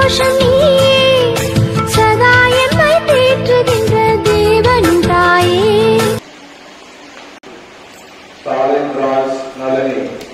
சந்தோஷம் நீயே சதா எம்மை தேற்றுகின்ற தேவனின் தாயே ஸ்டாலின் ராஜ் நளினி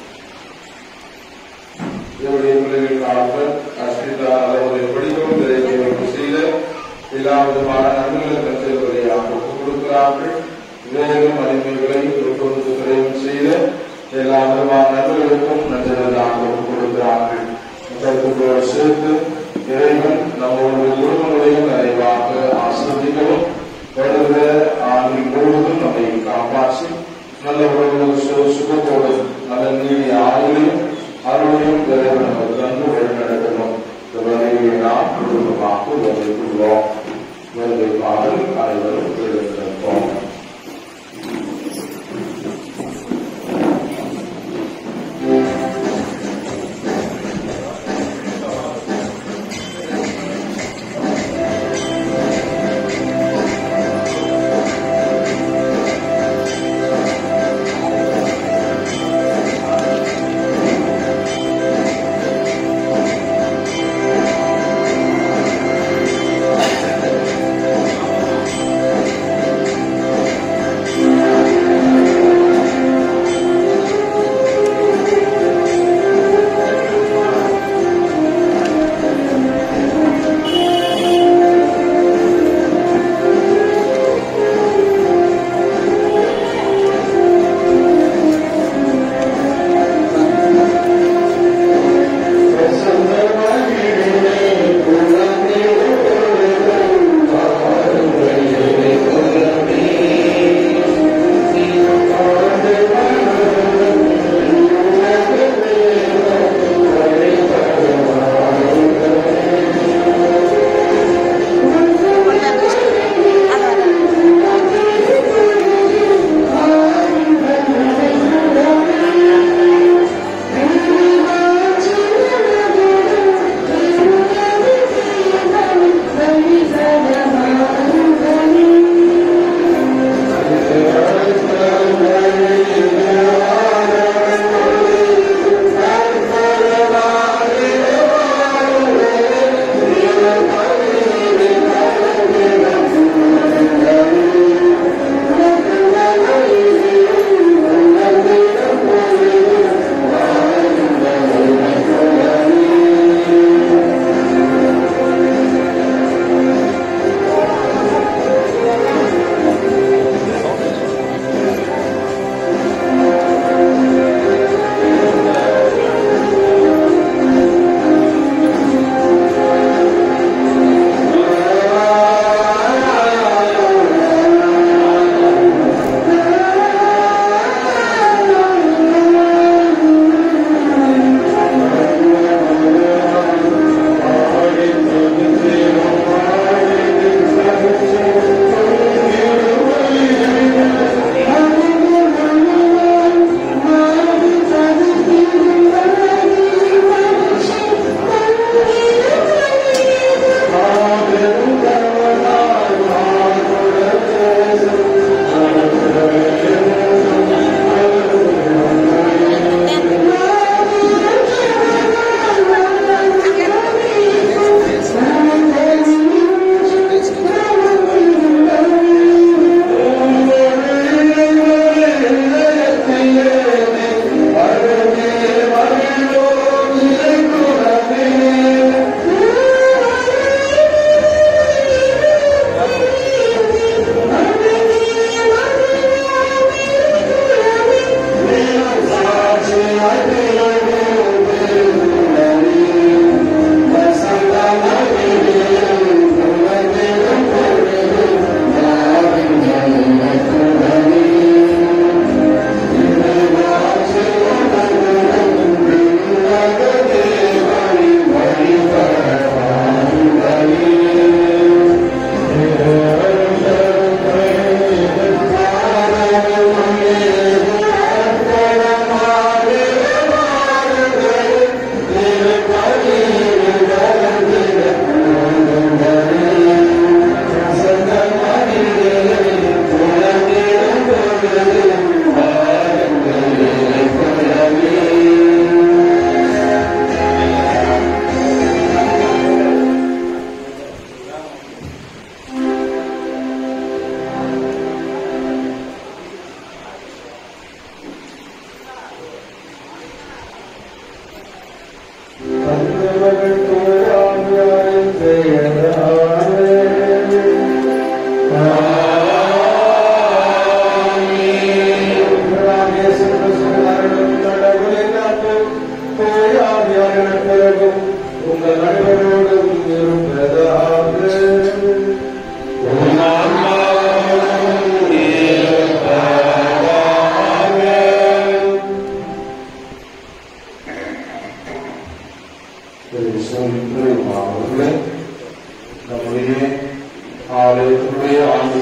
இவருடைய பிள்ளைகளுக்காக அஸ்மிதா அளவுடைய படிக்கும் விரைவு செய்த எல்லா விதமான நன்மைகளை கற்றல்வதையாக ஒப்புக் கொடுக்கிறார்கள் வேலும் அடிமைகளை கொண்டு விரைவு செய்த எல்லா விதமான நன்மைகளுக்கும் நன்றதாக ஒப்புக் கொடுக்கிறார்கள் கருத்துக்களோடு சேர்த்து இறைவன் நம்முடைய குடும்பங்களையும் நிறைவாக ஆசிர்வதிக்கவும் வருகிற ஆண்டின் முழுவதும் நம்மை காப்பாற்றி நல்ல உறவு சு- சுகத்தோடு நல்ல நீடிய ஆயுளையும் அருளையும் இறைவன் நமக்கு தந்து வழிநடத்தணும் இந்த வரையை நாம் குடும்பமாக வருகை கொள்வோம் வருகை பாடல் அனைவரும் எழுந்திருப்போம்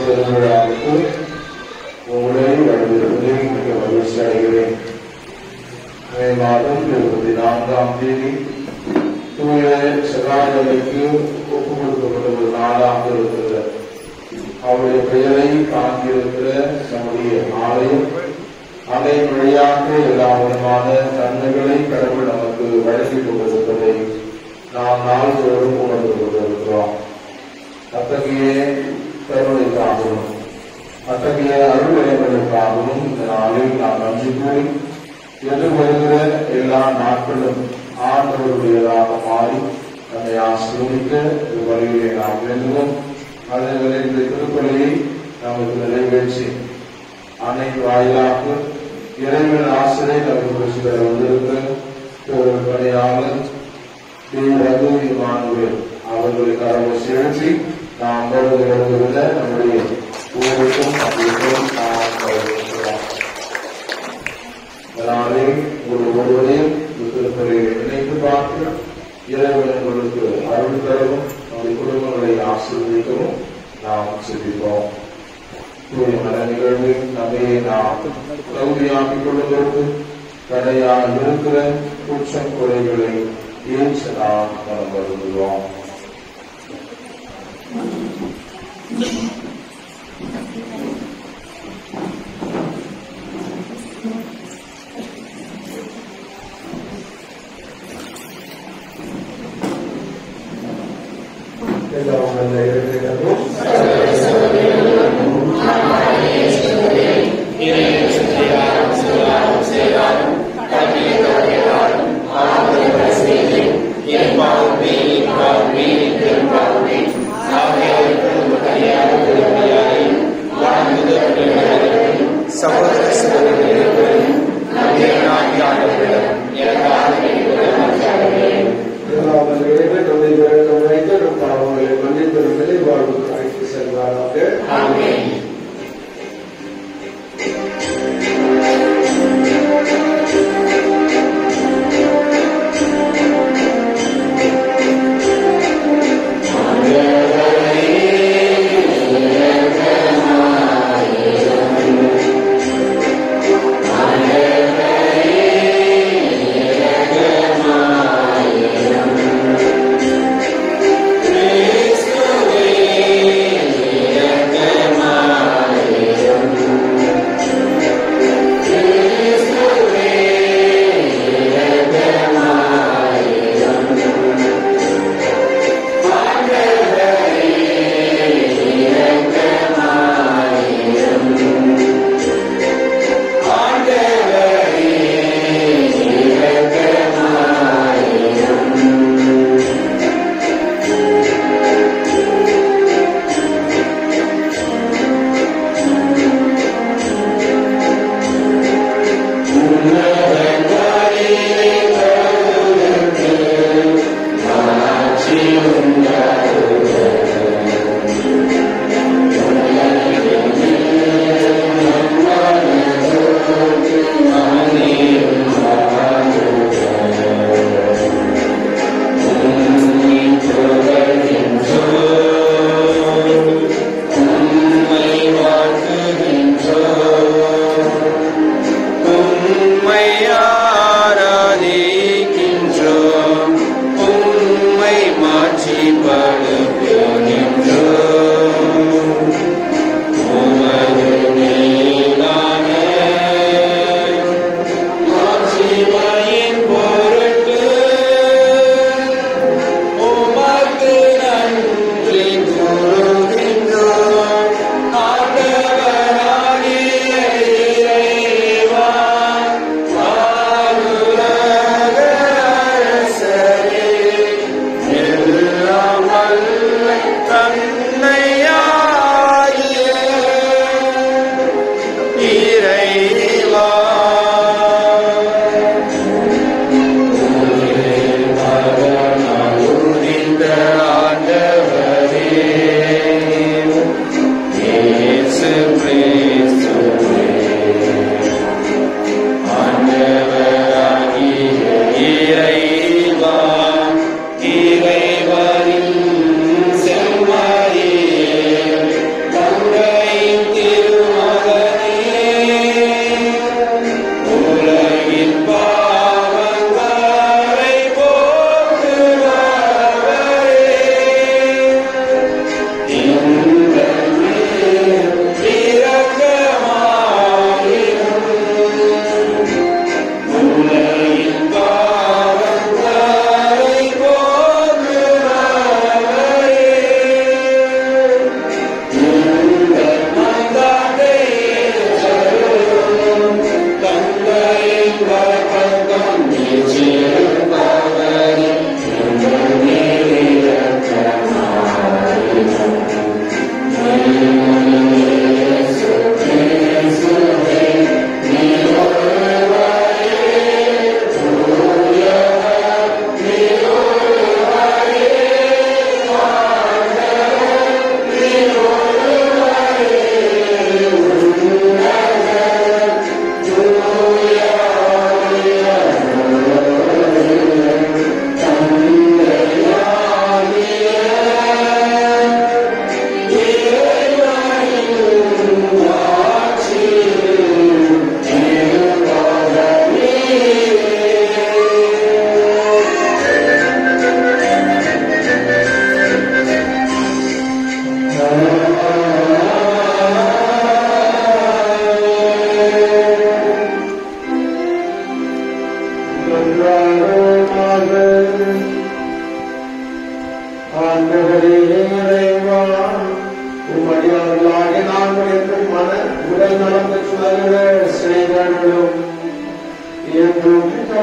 திருவிழாவுக்கு உங்களை வரவேற்பதில் மிக மகிழ்ச்சி அடைகிறேன் மே மாதம் இருபத்தி நான்காம் தேதி தூய சகாயலைக்கு ஒப்பு கொடுக்கப்பட்ட ஒரு நாளாக இருக்கிறது அவருடைய பெயரை தாங்கியிருக்கிற நம்முடைய ஆலயம் அதை வழியாக எல்லா விதமான நன்மைகளை கடவுள் நமக்கு வழங்கி கொண்டிருப்பதை நாம் நாள்தோறும் உணர்ந்து கொண்டிருக்கிறோம் அத்தகைய கருணைக்காகவும் அத்தகைய அருள்வயங்களுக்காகவும் இந்த நாளில் நாம் நன்றி கூறி எதிர்வருகிற எல்லா நாட்களும் ஆண்டவருடையதாக மாறி நம்மை ஆசிர்வதிக்க வழியிலே நாம் வேண்டுவோம் அதே இந்த திருப்பலியை நமக்கு நிறைவேற்றி அன்னைக்கு வாயிலாக இறைவன் ஆசிரியை நமக்கு சிலர் வந்திருக்கிற ஒரு பணியாளர் ரகு இமானுவேல் அவர்களை கரவை செலுத்தி நாம் வருகிறதை விட நம்முடைய ஊருக்கும் அப்படிக்கும் நாம் வருகிறோம் அதனாலே ஒரு ஒருவரையும் திருப்பலை நினைத்து பார்த்து இறைவன் உங்களுக்கு அருள் தரவும் நம்முடைய குடும்பங்களை ஆசீர்வதிக்கவும் நாம் சிந்திப்போம் தூய மன நிகழ்வில் நம்மையை நாம் தகுதியாக்கிக் கொள்வதற்கு தடையாக இருக்கிற குற்றம் குறைகளை ஏற்று நாம் மனம் வருகிறோம் எல்லாம் நல்ல இருக்கிறதும் சகோதர சகோதரிகளுக்கும் நம்முடைய நாட்டு ஆண்டவரிடம் எனக்காக வேண்டிக் எல்லாவற்றையும் நம்மை விளக்கம் வைத்து நம் பாவங்களை மன்னித்து நிலை வாழ்வு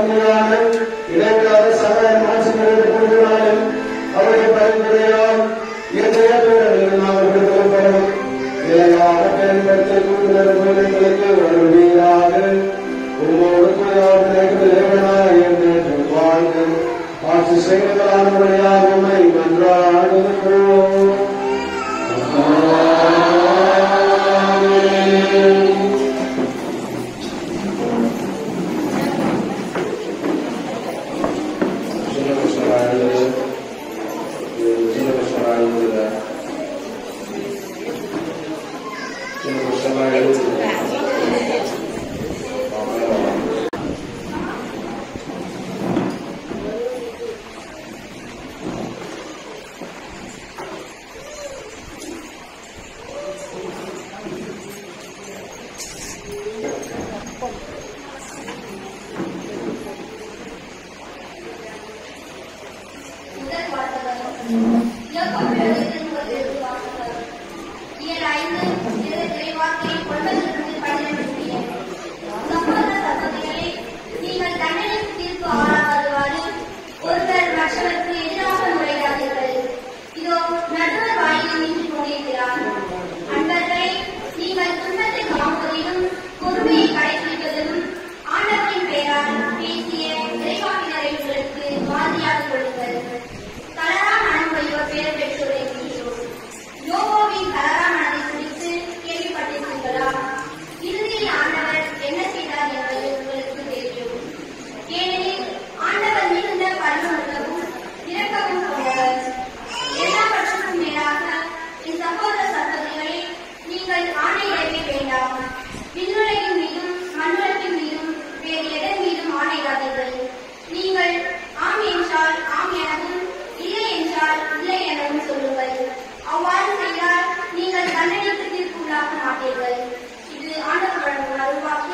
நன்மையான இடைவிடாத சகாய மாற்றங்களை கொள்கிறாலும் அவருடைய பரிந்துரையால் இயற்கைய பேரவையில் நாங்கள் விடுதலை பெறும் நிலையாக பயன்படுத்த கூடுதல் எங்களுக்கு வருவீராக உங்களோடு குறையாவது தேவனாய் என்று வாழ்ந்து ஆட்சி செய்வதான வழியாக உண்மை மன்றாடுகிறோம் முதல் வாசகம் இயக்கம் எழுதியிருப்பது வாசகம் இயல் ஐந்து இறை- இறைவார்த்தை ஒன்பதிலிருந்து பன்னிரண்டு முடிய சகோதர சகோதரிகளே நீங்கள் தண்டனைக்கு தீர்ப்பு ஆளாகாதவாறு ஒருவர் மற்றவருக்கு எதிராக முறையிடாதீர்கள் இதோ நடுவர் வாயிலில் நின்று கொண்டிருக்கிறார் அன்பர்களே நீங்கள் துன்பத்தை காப்பதிலும் பொறுமையை கடைபிடிப்பதிலும் ஆண்டவரின் பெயரால் பேசிய இறைவாக்கினரை உங்களுக்கு மாதிரியாக கொள்ளுங்கள் கலரா மனமுடையோர் பெயர் பெற்றோரை என்கிறோம் யோகோவின் கலரா மனதை குறித்து கேள்விப்பட்டிருக்கிறீர்களா இறுதியில் ஆண்டவர் என்ன செய்தார் என்பது உங்களுக்கு தெரியும் ஏனெனில் ஆண்டவர் மிகுந்த பரிசுத்தமும் இரக்கமும் கொண்டவர் எல்லாவற்றுக்கும் மேலாக என் சகோதர சகோதரிகளே நீங்கள் ஆணையிடவே வேண்டாம் விண்ணுலகின் மீதும் மண்ணுலகின் மீதும் வேறு எதன் மீதும் ஆணையிடாதீர்கள் நீங்கள் ஆம் என்றால் ஆம் எனவும் இல்லை என்றால் இல்லை எனவும் சொல்லுங்கள் அவ்வாறு செய்தால் நீங்கள் தண்டனைக்கு தீர்ப்புள்ளாக மாட்டீர்கள் இது ஆண்டவர் வழங்கும் அருள்வாக்கு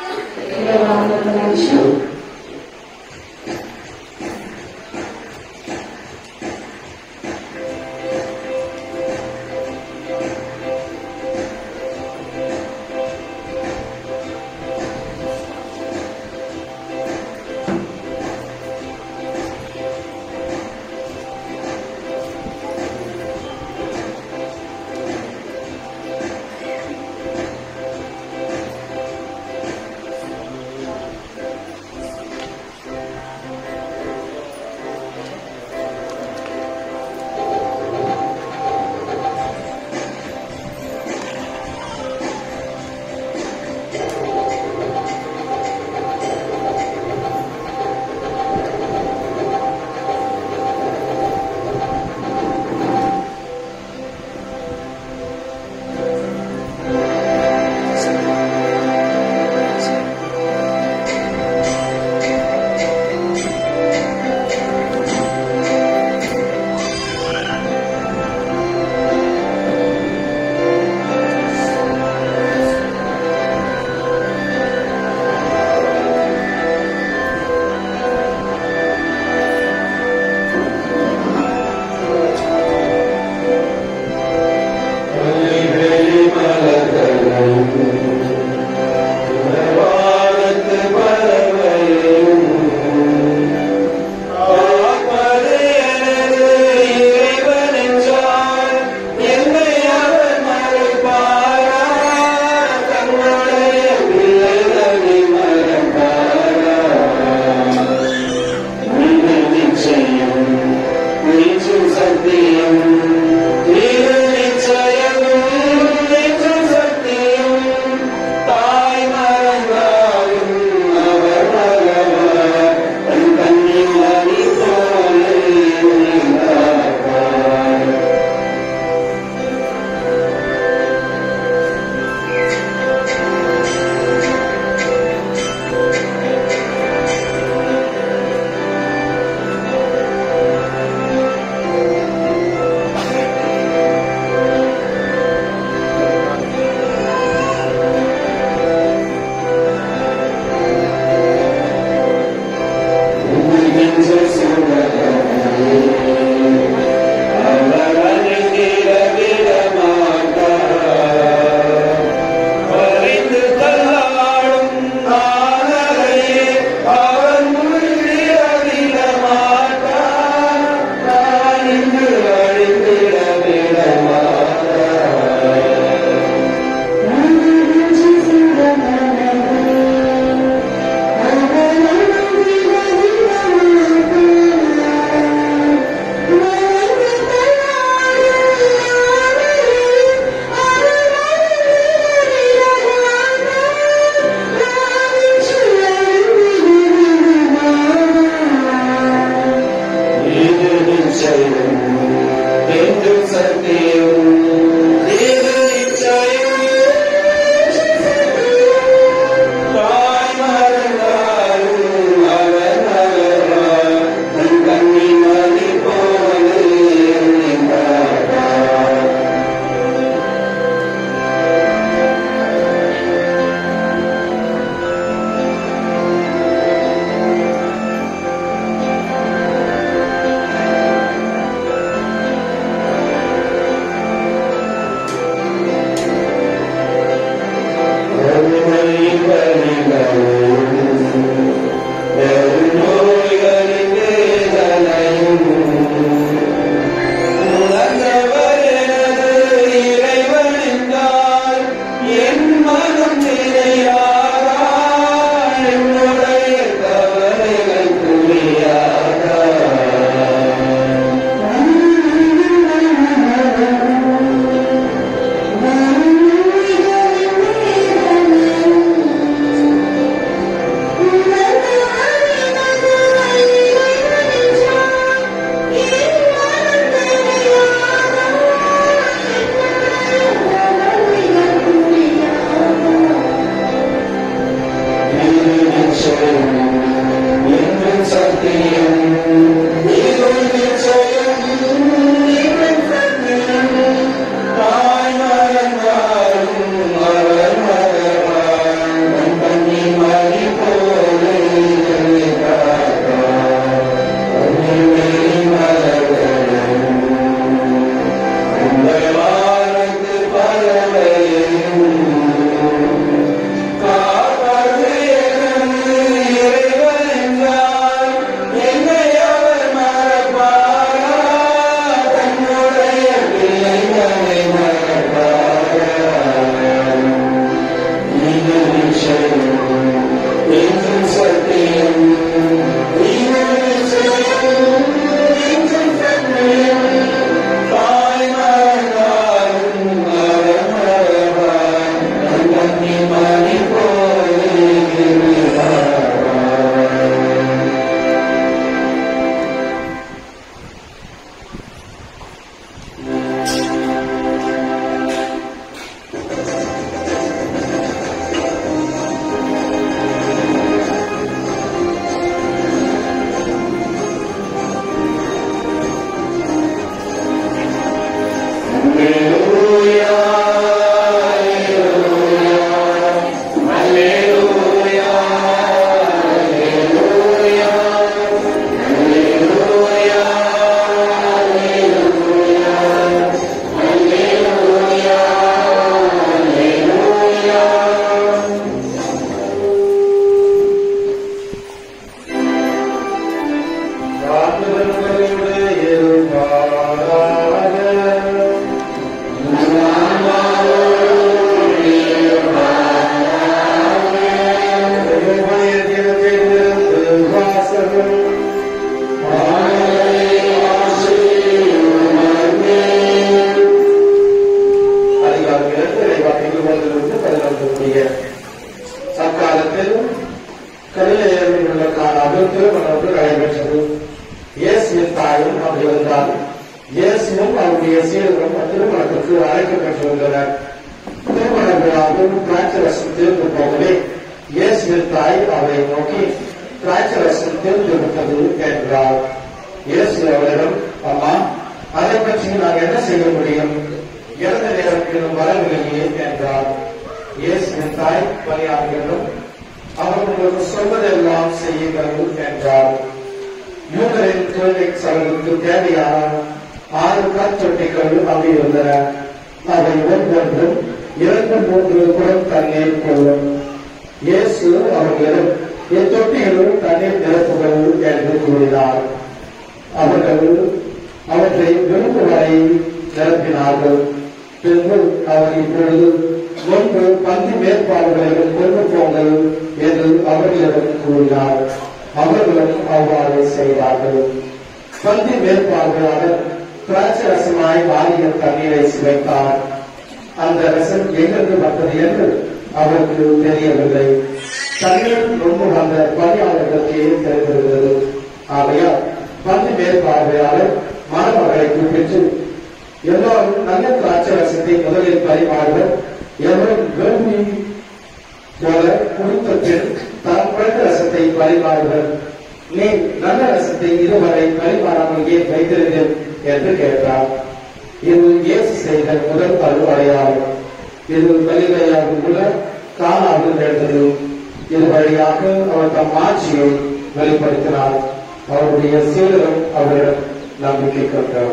செய்ய சக்காலத்தில் கலிலேயரில் உள்ள காலாவில் திருமணத்தில் நடைபெற்றது இயேசுவின் தாயும் அப்படி வந்தார் இயேசுவும் அவருடைய சீடரும் திருமணத்திற்கு அழைக்கப்பட்டிருந்தனர் திருமண விழாவில் திராட்சரசம் தீர்ந்து போகவே இயேசுவின் தாய் அவரை நோக்கி திராட்சரசம் தீர்ந்து விட்டது என்றார் இயேசு அவரிடம் அம்மா அதை பற்றி நான் என்ன செய்ய முடியும் இறந்த நேரத்தில் வரவில்லையே என்றார் இயேசுவின் தாய் பணியாளர்களும் அவர் உங்களுக்கு சொல்வதெல்லாம் செய்யுங்கள் என்றார் யூதரின் கிளினிக் அவர்களுக்கு தேவையான ஆறு கற்சொட்டைகள் அவை இருந்தன அவை ஒவ்வொன்றும் இரண்டு மூன்று குடம் தண்ணீர் கொள்ளும் இயேசு அவர்களிடம் இத்தொட்டிகளும் தண்ணீர் நிரப்புகள் என்று கூறினார் அவர்கள் அவற்றை விரும்பு வரை நிரப்பினார்கள் பின்பு அவர் இப்பொழுது முன்பு பந்தி மேற்பாடுகளையும் கொண்டு போங்கள் என்று அவர்களிடம் கூறினார் அவர்களும் அவ்வாறு செய்தார்கள் பந்தி மேற்பாடுகளாக திராட்சை ரசமாய் மாறிய தண்ணீரை சுவைத்தார் அந்த ரசம் எங்கிருந்து வந்தது என்று அவருக்கு தெரியவில்லை தண்ணீர் ரொம்ப வந்த பணியாளர்களுக்கே தெரிந்திருந்தது ஆகையால் பந்து மேற்பார்வையாளர் மணமகளை கூப்பிட்டு எல்லோரும் நல்ல திராட்சை ரசத்தை முதலில் பரிமாறுவர் எவரும் விரும்பி போல குடித்த பின் தாம் குறைந்த ரசத்தை பரிமாறுவர் நீ நல்ல ரசத்தை இதுவரை பரிமாறாமல் ஏன் வைத்திருந்தேன் என்று கேட்டார் இது இயேசு செய்த முதல் அருவடையாளர் இது கலிலையாவில் உள்ள காணாவில் நடந்தது இது வழியாக அவர் தம் ஆட்சியை வெளிப்படுத்தினார் அவருடைய சீடரும் அவரிடம் நம்பிக்கை கொண்டார்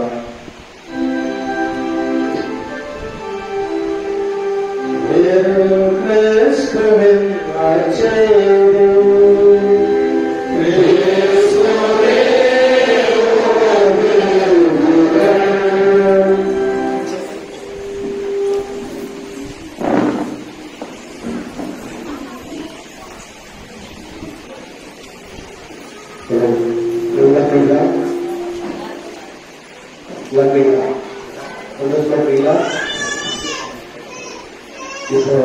கிறிஸ்துவின் அச்செய்தி கிறிஸ்துவே நன்றீங்களா நன்றீங்களா ஒன்று சொல்றீங்களா இப்போ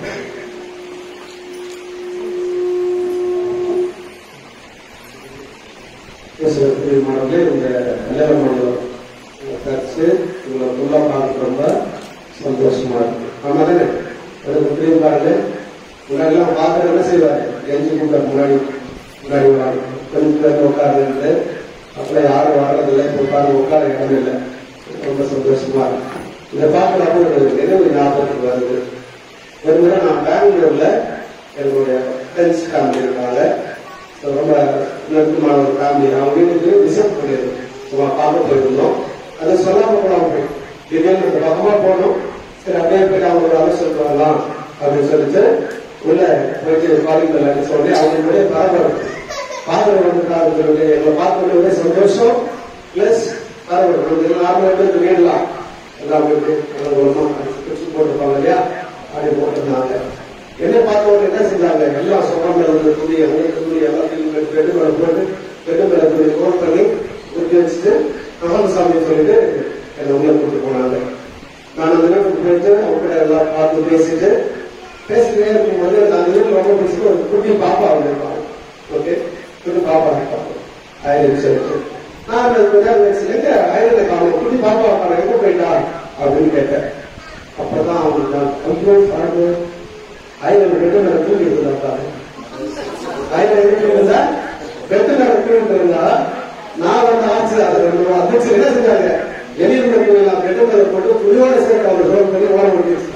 மாடலே இந்த கல்யாண மண்டலம் கட்சி உங்களை ஃபுல்லாக பார்க்க ரொம்ப சந்தோஷமா இருக்கு ஆமா தானே எனக்கு புரியும் பாருங்க முன்னாடிலாம் பார்க்கறது என்ன செய்வாரு கெஞ்சி கூட்ட முன்னாடி முன்னாடி வாங்க கொஞ்சம் பேர் உட்கார்ந்து அப்புறம் யாரும் வர்றதில்லை இப்போ உட்காந்து உட்கார இடம் இல்லை ரொம்ப சந்தோஷமா இருக்கு இதை பார்க்கறப்ப ஒரு நினைவு ஞாபகத்துக்கு வருது ஒரு முறை நான் பெங்களூர்ல என்னுடைய ஃப்ரெண்ட்ஸ் ஃபேமிலி இருக்காங்க So, ரொம்ப நெருக்கமான ஒரு ஃபேமிலி அவங்க வீட்டுக்கு விசிட் பண்ணியிருந்தோம் சும்மா பார்க்க போயிருந்தோம் அதை சொல்லாம போனாங்க போய் திடீர்னு இந்த பக்கமா போனோம் சரி அப்படியே போயிட்டு அவங்க ஒரு அவசரம் வரலாம் அப்படின்னு சொல்லிட்டு உள்ள போயிட்டு காலிங் பெல் சொல்லி அவங்களுடைய பரபரப்பு பார்க்க வந்துட்டாங்க சொல்லிட்டு எங்களை பார்க்க ஒரே சந்தோஷம் பிளஸ் பரபரப்பு நார்மலா பேருக்கு வேண்டலாம் எல்லாம் போயிட்டு நல்ல போட்டுருப்பாங்க இல்லையா அப்படி போட்டிருந்தாங்க என்ன பார்த்தவங்க என்ன செஞ்சாங்க எல்லாம் சொன்னாங்க வந்து துணி அவங்களுக்கு துணி எல்லாத்தையும் பெட்டு மேல போட்டு பெட்டு மேல துணி கோட் பண்ணி குத்தி வச்சுட்டு சாமி சொல்லிட்டு என்னை உள்ள கூட்டு போனாங்க நான் அந்த நேரத்துக்கு போயிட்டு அவங்க எல்லாம் பார்த்து பேசிட்டு பேசிட்டே இருக்கும்போது நான் அந்த நேரம் ரொம்ப பேசிட்டு ஒரு குட்டி பாப்பா வந்து இருப்பாங்க ஓகே குட்டி பாப்பா இருப்பாங்க ஆயிரம் சொல்லிட்டு நான் அந்த நேரம் எங்க ஆயிரத்தை காணும் குட்டி பாப்பா இருப்பாங்க எங்க போயிட்டா அப்படின்னு கேட்டேன் அப்பதான் அவங்க நான் ஐயோ பாருங்க ஆயிரம் ரெண்டு நேரம் தூங்கி இருந்தா ஆயிரம் எப்படி இருந்தா பெட்டு நேரம் தூங்கி இருந்தா நான் வந்து ஆட்சி அதை ரெண்டு அதிர்ச்சி என்ன செஞ்சாங்க வெளியில் நான் பெட்டு நேரம் போட்டு புலியோட சேர்த்து அவங்க ரோல் பண்ணி ஓட முடியும்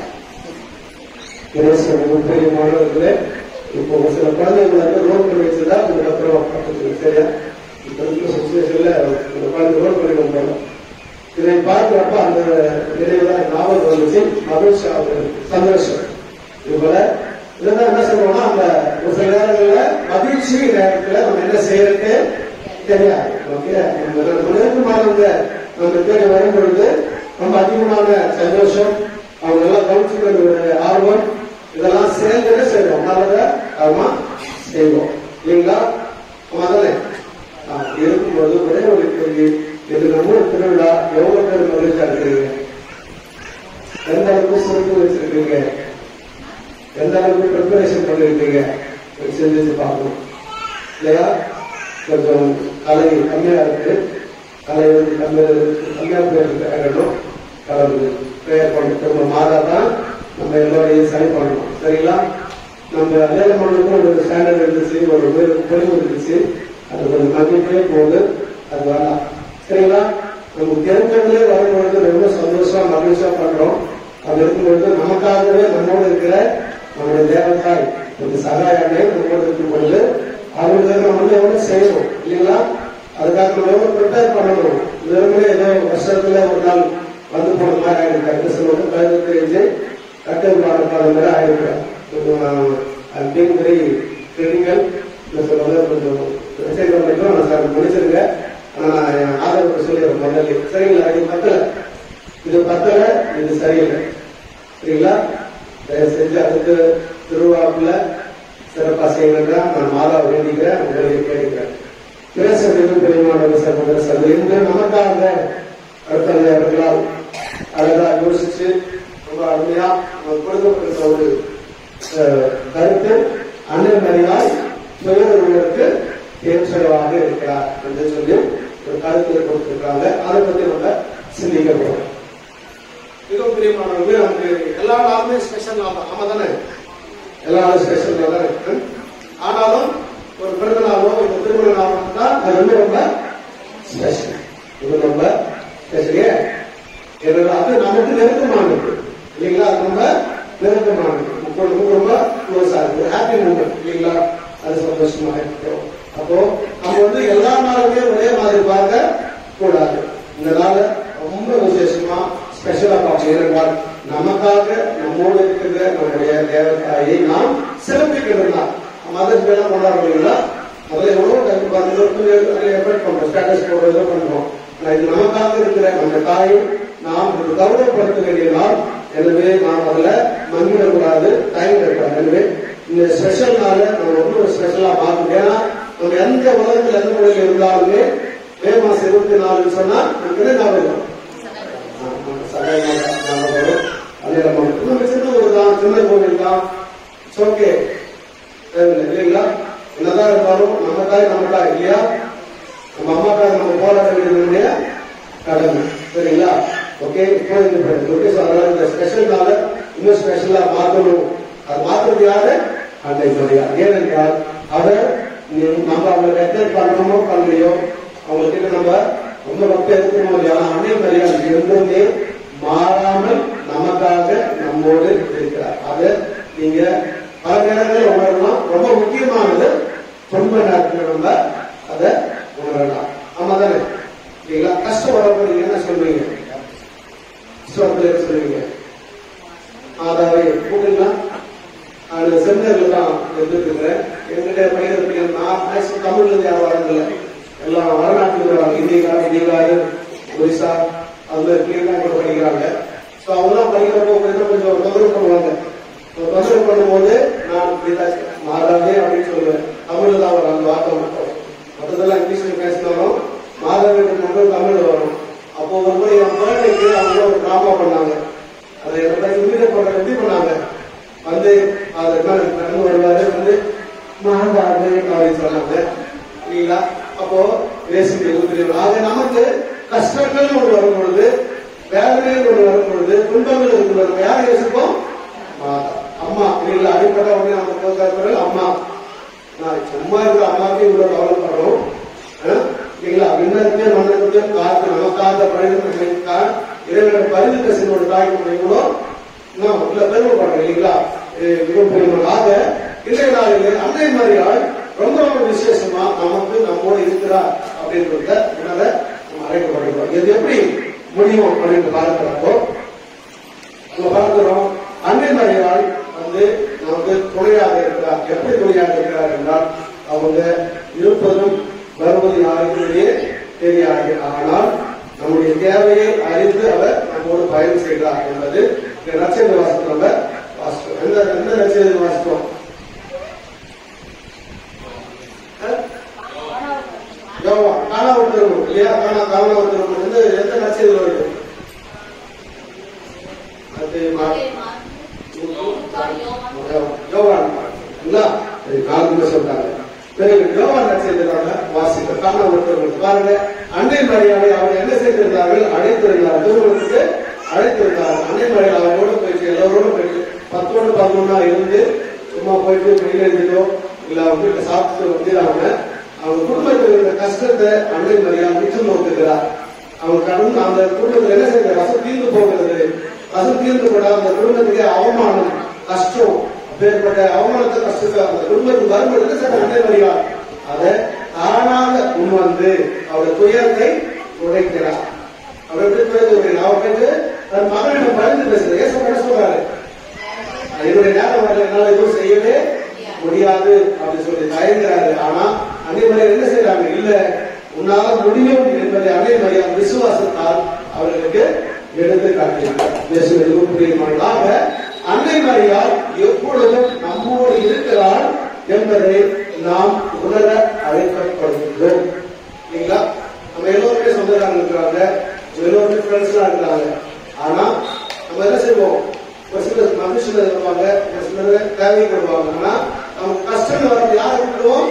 பெரிய மாணவர்களே இப்போ ஒரு சில குழந்தைங்களை ரோல் பண்ணி வச்சிருந்தா கொஞ்சம் அப்புறம் பார்த்துக்கோங்க சரியா இப்போ இருக்கிற சுச்சுவேஷன்ல இந்த குழந்தை ரோல் பண்ணி கொண்டு இதை பார்க்கிறப்ப அந்த நினைவுதான் ஞாபகம் வந்துச்சு மகிழ்ச்சி சந்தோஷம் இது போல இதெல்லாம் என்ன சொல்றோம்னா அந்த ஒரு சில நேரங்கள்ல மகிழ்ச்சி நேரத்துல நம்ம என்ன செய்யறது தெரியாது ஓகே நம்ம நெருக்கமானவங்க நம்ம தேடி வரும் பொழுது ரொம்ப அதிகமான சந்தோஷம் அவங்க எல்லாம் கவனிச்சுக்கிற ஒரு ஆர்வம் இதெல்லாம் சேர்ந்து செய்வோம் நல்லத ஆமா செய்வோம் இல்லைங்களா ஆமா தானே இருக்கும்போது ஒரே ஒரு கேள்வி இது நம்ம திருவிழா எவ்வளவு பேர் மகிழ்ச்சியா இருக்கிறீங்க எந்த அளவுக்கு சுருக்கி வச்சிருக்கீங்க எந்த அளவுக்கு ப்ரிப்பரேஷன் பண்ணிருக்கீங்க சிந்திச்சு பார்க்கணும் இல்லையா கொஞ்சம் கலை கம்மியா இருக்கு கலை வந்து கம்மி கம்மியா போயிருக்கணும் கடவுள் ப்ரேயர் பண்ணிட்டு நம்ம மாதா தான் நம்ம எல்லோரையும் சரி பண்ணணும் சரிங்களா நம்ம அலையில பண்ணுறதுக்கும் ஒரு ஸ்டாண்டர்ட் இருந்துச்சு ஒரு பொலிவு இருந்துச்சு அது கொஞ்சம் கம்மிட்டே போகுது அது வேண்டாம் சரிங்களா நமக்கு தெரிஞ்சவங்களே வரும்பொழுது ரொம்ப சந்தோஷமா மகிழ்ச்சியா பண்றோம் அது இருக்கும்பொழுது நமக்காகவே நம்மோடு இருக்கிற நம்முடைய தேவத்தாய் இந்த சகாயானே நம்மோடு இருக்கும் பொழுது அவங்களுக்கு நம்ம வந்து எவ்வளவு செய்யணும் இல்லைங்களா அதுக்காக நம்ம எவ்வளவு ப்ரிப்பேர் பண்ணணும் வெறுமனே ஏதோ வருஷத்துல ஒரு நாள் வந்து போன மாதிரி ஆயிருக்கு சொல்லுவாங்க கழுது தெரிஞ்சு கட்டு பாடப்பாட மாதிரி ஆயிருக்கிறேன் பீங் வெரி கிரிட்டிக்கல் சொல்லுவாங்க கொஞ்சம் மெசேஜ் பண்ணிக்கிறோம் நான் சார் முடிச்சிருங்க ஆனா நான் என் ஆதரவு சொல்லிடுறேன் முதல்ல சரிங்களா இது பத்தல இது பத்தல இது சரியில்லை சரிங்களா தயவு செஞ்சு அதுக்கு திருவிழாவுல சிறப்பா செய்யுங்க நான் மாதாவை வேண்டிக்கிறேன் உங்களை கேட்கிறேன் பிரேசத்திற்கு பெரியமான சகோதர சகோதரி இன்று நமக்காக அடுத்த அவர்களால் அழகா யோசிச்சு ரொம்ப அருமையா நமக்கு கொடுக்கப்பட்ட ஒரு அஹ், கருத்து அன்னை மரியாய் சுயநலங்களுக்கு ஏற்றவாக இருக்கிறார் என்று சொல்லி ஒரு கருத்தை கொடுத்திருக்காங்க அதை பத்தி நம்ம சிந்திக்க போறோம் மிகவும் பிரியமானவர்கள் நமக்கு எல்லா நாளுமே ஸ்பெஷல் நாள் தான் ஆமா தானே எல்லா நாளும் ஸ்பெஷல் நாள் தான் இருக்கு ஆனாலும் ஒரு பிறந்த நாளோ ஒரு திருமண நாளோ தான் அது வந்து ரொம்ப ஸ்பெஷல் இது ரொம்ப ஸ்பெஷல் ஏன் ஏன்னா அது நமக்கு நெருக்கமானது இல்லைங்களா அது ரொம்ப நெருக்கமானது இப்பொழுது ரொம்ப க்ளோஸ் ஆகுது ஹாப்பி மூமெண்ட் இல்லைங்களா அது சந்தோஷமா இருக்கும் அப்போ நம்ம வந்து எல்லா நாளுமே ஒரே மாதிரி பார்க்க கூடாது இந்த நாள ரொம்ப விசேஷமா ஸ்பெஷலா பார்க்கணும் ஏனென்றால் நமக்காக நம்மோடு இருக்கிற நம்முடைய தேவதாயை நாம் சிறப்பிக்கிறதுனா மதர் பேலாம் கொண்டாடுறீங்களா முதல்ல எவ்வளவு டைம் பார்த்து எஃபர்ட் பண்றோம் ஸ்டேட்டஸ் போடுறதோ பண்றோம் ஆனா இது நமக்காக இருக்கிற நம்ம தாயை நாம் இது கௌரவப்படுத்த வேண்டிய நாள் எனவே நாம் அதுல மங்கிடக்கூடாது டைம் இருக்காது எனவே இந்த ஸ்பெஷல் நாள நம்ம ரொம்ப ஸ்பெஷலா பார்க்கணும் ஏன்னா நம்ம எந்த உலகத்துல எந்த மொழியில் இருந்தாலுமே மே மாசம் இருபத்தி நாலுன்னு சொன்னா நமக்கு என்ன ஞாபகம் நம்ம சின்ன ஊர் தான் சின்ன கோவில் தான் ஓகே இல்லைங்களா என்னதான் இருந்தாலும் நம்ம தாய் நம்ம தாய் இல்லையா நம்ம அம்மாக்காக நம்ம போராட வேண்டியது கடமை சரிங்களா ஓகே இப்போ இந்த ஓகே ஸோ அதனால இந்த ஸ்பெஷல்னால இன்னும் ஸ்பெஷலா மாற்றணும் அது மாற்றுறது யாரு அன்னை மரியா ஏனென்றால் அவர் நீ- நம்ம அவங்களை ரெக்கட் பண்ணணுமோ பண்ணலையோ அவங்க கிட்ட நம்ம ரொம்ப பக்தி இருக்கணும் இல்லையா ஆனா அன்னை மரியா என்றுமே மாறாமல் நமக்காக நம்மோடு இருக்கிறார் அதை நீங்க பல நேரங்களில் உணரலாம் ரொம்ப முக்கியமானது துன்ப நேரத்தில் நம்ம அதை உணரலாம் ஆமா தானே இல்லைங்களா கஷ்டம் வரப்போ நீங்க என்ன சொல்றீங்க கஷ்டத்துல என்ன சொல்றீங்க அதாவது கூட்டுங்களா அந்த செமினார்ல தான் இருந்துருக்கிறேன் எங்கிட்ட படிக்கிற நான் மேக்ஸிமம் தமிழ்ல இருந்து யாரும் வரதில்லை எல்லாம் வடநாட்டுல வராங்க இந்தியா இந்தியாரு ஒரிசா அது மாதிரி பிள்ளைங்க கூட படிக்கிறாங்க ஸோ அவங்களாம் படிக்கிறப்போ கொஞ்சம் கொஞ்சம் தொந்தரவு பண்ணுவாங்க So, தொந்தரவு பண்ணும்போது நான் இப்படிதான் மாதாவே அப்படின்னு சொல்லுவேன் தமிழ்ல தான் வரும் அந்த வார்த்தை மட்டும் மற்றதெல்லாம் இங்கிலீஷ்ல பேசினாலும் மாதாவே மட்டும் தமிழ்ல வரும் அப்போ ஒரு முறை என் குழந்தைக்கு அவங்க ஒரு டிராமா பண்ணாங்க அதை என்ன இமிடியேட் பண்ற எப்படி பண்ணாங்க வந்து அது நடந்து வருவாரு வந்து மாதாவே அப்படின்னு சொன்னாங்க இல்லைங்களா அப்போ பேசுகிறது ஆக நமக்கு கஷ்டங்கள் ஒன்று வரும் பொழுது வேதனைகள் ஒன்று வரும் பொழுது துன்பங்கள் இருக்கும் பொழுது நம்ம யாரை யோசிப்போம் மாதா அம்மா இல்லைங்களா அடிப்பட்ட உடனே நம்ம போகிறது அம்மா நான் சும்மா இருக்கிற அம்மாவுக்கு இவ்வளவு கவலைப்படுறோம் ஆ? இல்லைங்களா விண்ணத்தை மன்னத்தை காத்து நமக்காக பரிந்துரைக்கா இறைவனோட பரிந்து செஞ்சோட தாய்க்கு கூட நாம் இல்ல பெருமைப்படுறோம் இல்லைங்களா இது மிகவும் பெருமையாக இன்றைய நாளிலே அன்னை மரியாள் ரொம்ப ரொம்ப விசேஷமா நமக்கு நம்மோடு இருக்கிறார் அப்படின்றத உணர நம்ம அழைக்கப்படுகிறோம் இது எப்படி முடியும் அப்படின்னு பார்க்கிறப்போ நம்ம பார்க்கிறோம் அன்னை மரியாள் வந்து நமக்கு துணையாக இருக்கிறார் எப்படி துணையாக இருக்கிறார் என்றால் அவங்க இருப்பதும் வருவது யாருக்குமே தெரியாது ஆனால் நம்முடைய தேவையை அறிந்து அவர் நம்மோடு பயணம் செய்கிறார் என்பது இந்த நட்சத்திர வாசத்தை நம்ம வாசித்தோம் எந்த எந்த நட்சத்திர வாசித்தோம் யோவா காணாம திருமணம் இல்லையா காணா காணாம திருமணம் வந்து எந்த நட்சத்திரம் வருது அது மா- யோவான் இல்லைங்களா இது நாலு பேர் சொல்றாங்க பிறகு யோவான் என்ன செய்திருக்காங்க வாசிக்க காண ஒருத்தவங்க பாருங்க அன்னை மரியாதை அவர் என்ன செய்திருந்தார்கள் அழைத்திருந்தார் திருமணத்துக்கு அழைத்திருந்தார் அன்னை மரியாதை அவரோட போயிட்டு எல்லாரோட போயிட்டு பத்தோடு பதினொன்னா இருந்து சும்மா போயிட்டு வெளியில இருந்துட்டோ இல்ல அவங்க வீட்டுல சாப்பிட்டு வந்து அவங்க அவங்க குடும்பத்தில் இருந்த கஷ்டத்தை அன்னை மரியாதை மிச்சம் நோக்குகிறார் அவங்க கடந்து அந்த குடும்பத்தில் என்ன செய்யறது ரசம் தீர்ந்து போகிறது ரசம் தீர்ந்து கூட அந்த குடும்பத்துக்கு அவமானம் கஷ்டம் அப்பேற்பட்ட அவமானத்தை கஷ்டத்தை அந்த குடும்பத்துக்கு வரும்போது என்ன செய்ய அன்னை மரியாதை அதை தானாக முன் வந்து அவர் துயரத்தை உடைக்கிறார் அவர் எப்படி துயரத்தை அவர் போயிட்டு தன் மகனிடம் பரிந்து பேசுறது ஏசு என்ன சொல்றாரு என்னுடைய நேரம் வரல என்னால எதுவும் செய்யவே முடியாது அப்படின்னு சொல்லி தயங்குறாரு ஆனா அன்னைமரியாதை என்ன செய்யறாங்க இல்ல உன்னால முடியும் என்பதை அன்னைமரியாதை விசுவாசத்தால் அவர்களுக்கு எடுத்து காட்டுகிறார் இயேசுவின் பிரியமானதாக அன்னை மரியாள் எப்பொழுதும் நம்மோடு இருக்கிறாள் என்பதை நாம் உணர அழைக்கப்படுகின்றோம் இல்லைங்களா நம்ம எல்லோருமே சொந்தக்காரங்க இருக்கிறாங்க எல்லோருமே ஃப்ரெண்ட்ஸ்லாம் இருக்கிறாங்க ஆனா நம்ம என்ன செய்வோம் ஒரு சிலர் மனுஷன் இருப்பாங்க ஒரு சிலர் தேவைக்கு வருவாங்க ஆனா நமக்கு கஷ்டம் வர யார் விட்டுருவோம்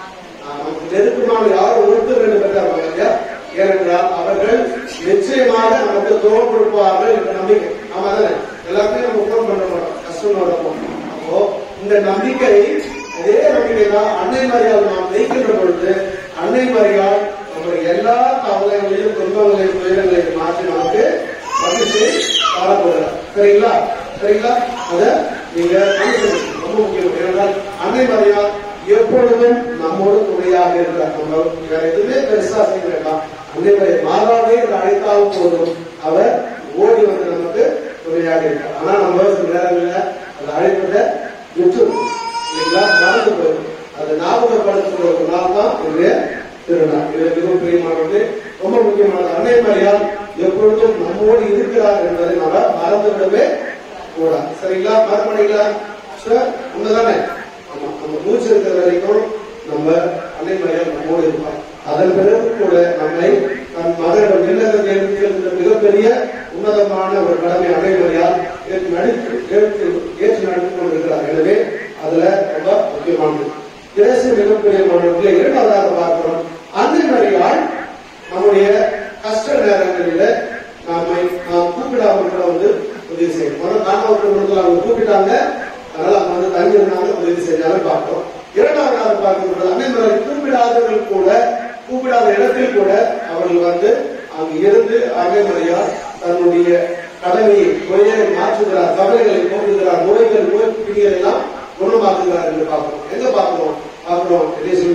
நமக்கு நெருக்கமான யார் ஒருத்தர் ரெண்டு பேர் தான் இருப்பாங்க இல்லையா ஏனென்றால் அவர்கள் நிச்சயமாக நமக்கு தோல் கொடுப்பார்கள் என்ற நம்பிக்கை ஆமா தானே எல்லாத்தையும் நம்ம ஃபோன் பண்ண மாட்டோம் கஷ்டம் நடக்கும் அப்போ இந்த நம்பிக்கை இதே நம்பிக்கை தான் அன்னை மரியாதை நாம் வைக்கின்ற பொழுது அன்னை மரியாள் நம்முடைய எல்லா கவலைகளையும் துன்பங்களையும் துயரங்களையும் மாற்றி நமக்கு மகிழ்ச்சி தரப்போகிறார் சரிங்களா சரிங்களா அத நீங்க புரிஞ்சுக்கணும். ரொம்ப முக்கியம் ஏனென்றால் அன்னை மரியாள் எப்பொழுதும் நம்மோடு துணையாக இருக்கிறார் நம்ம வேற எதுவுமே பெருசா செய்ய வேண்டாம் அன்னை மரியாதை மாறாவே என்று அழைத்தாலும் போதும் அவர் ஓடி வந்து நமக்கு துணையாக இருக்கிறார் ஆனா நம்ம சில நேரங்களில் அந்த அழைப்பதை விட்டு இல்லைங்களா மறந்து போயிடும் அதை ஞாபகப்படுத்துவதற்கு நாள் தான் இன்றைய திருநாள் இது மிகவும் பிரியமானது ரொம்ப முக்கியமானது அன்னை மரியாள் எப்பொழுதும் நம்மோடு இருக்கிறார் என்பதை நம்ம மறந்துவிடவே கூடாது சரிங்களா மறுபடிங்களா சார் உண்மைதானே ஆமா நம்ம மூச்சு இருக்கிற வரைக்கும் நம்ம அன்னை மரியாள் நம்மோடு இருப்பார் அதன் பிறகு கூட நம்மை தன் மகனிடம் விண்ணகத்தை எடுத்து மிகப்பெரிய உன்னதமான ஒரு கடமை அன்னை மரியாள் ஏற்று நடித்து ஏற்று ஏற்று நடத்தி கொண்டிருக்கிறார் எனவே அதுல ரொம்ப முக்கியமானது இயேசு மிகப்பெரிய மாணவர்களை இரண்டாவதாக பார்க்கிறோம் அன்னை மரியாள் நம்முடைய கஷ்ட நேரங்களில நாம நாம் கூப்பிடாமல் கூட வந்து உதவி செய்யணும் முதல்ல காணாமல் அவங்க கூப்பிட்டாங்க அதனால அவங்க வந்து தங்கியிருந்தாங்க உதவி செஞ்சாங்க பார்த்தோம் இரண்டாவதாக பார்க்கும்போது அன்னை மரியாள் கூப்பிடாதவர்கள் கூட கூப்பிடாத இடத்தில் கூட அவர்கள் வந்து அங்கு இருந்து அன்னை மரியாள் தன்னுடைய கடமையை கொலையை மாற்றுகிறார் கவலைகளை போக்குகிறார் நோய்கள் நோய் பிடிகள் எல்லாம் குணமாக்குகிறார் என்று பார்க்கிறோம் எங்க பார்க்கிறோம் பார்க்கிறோம்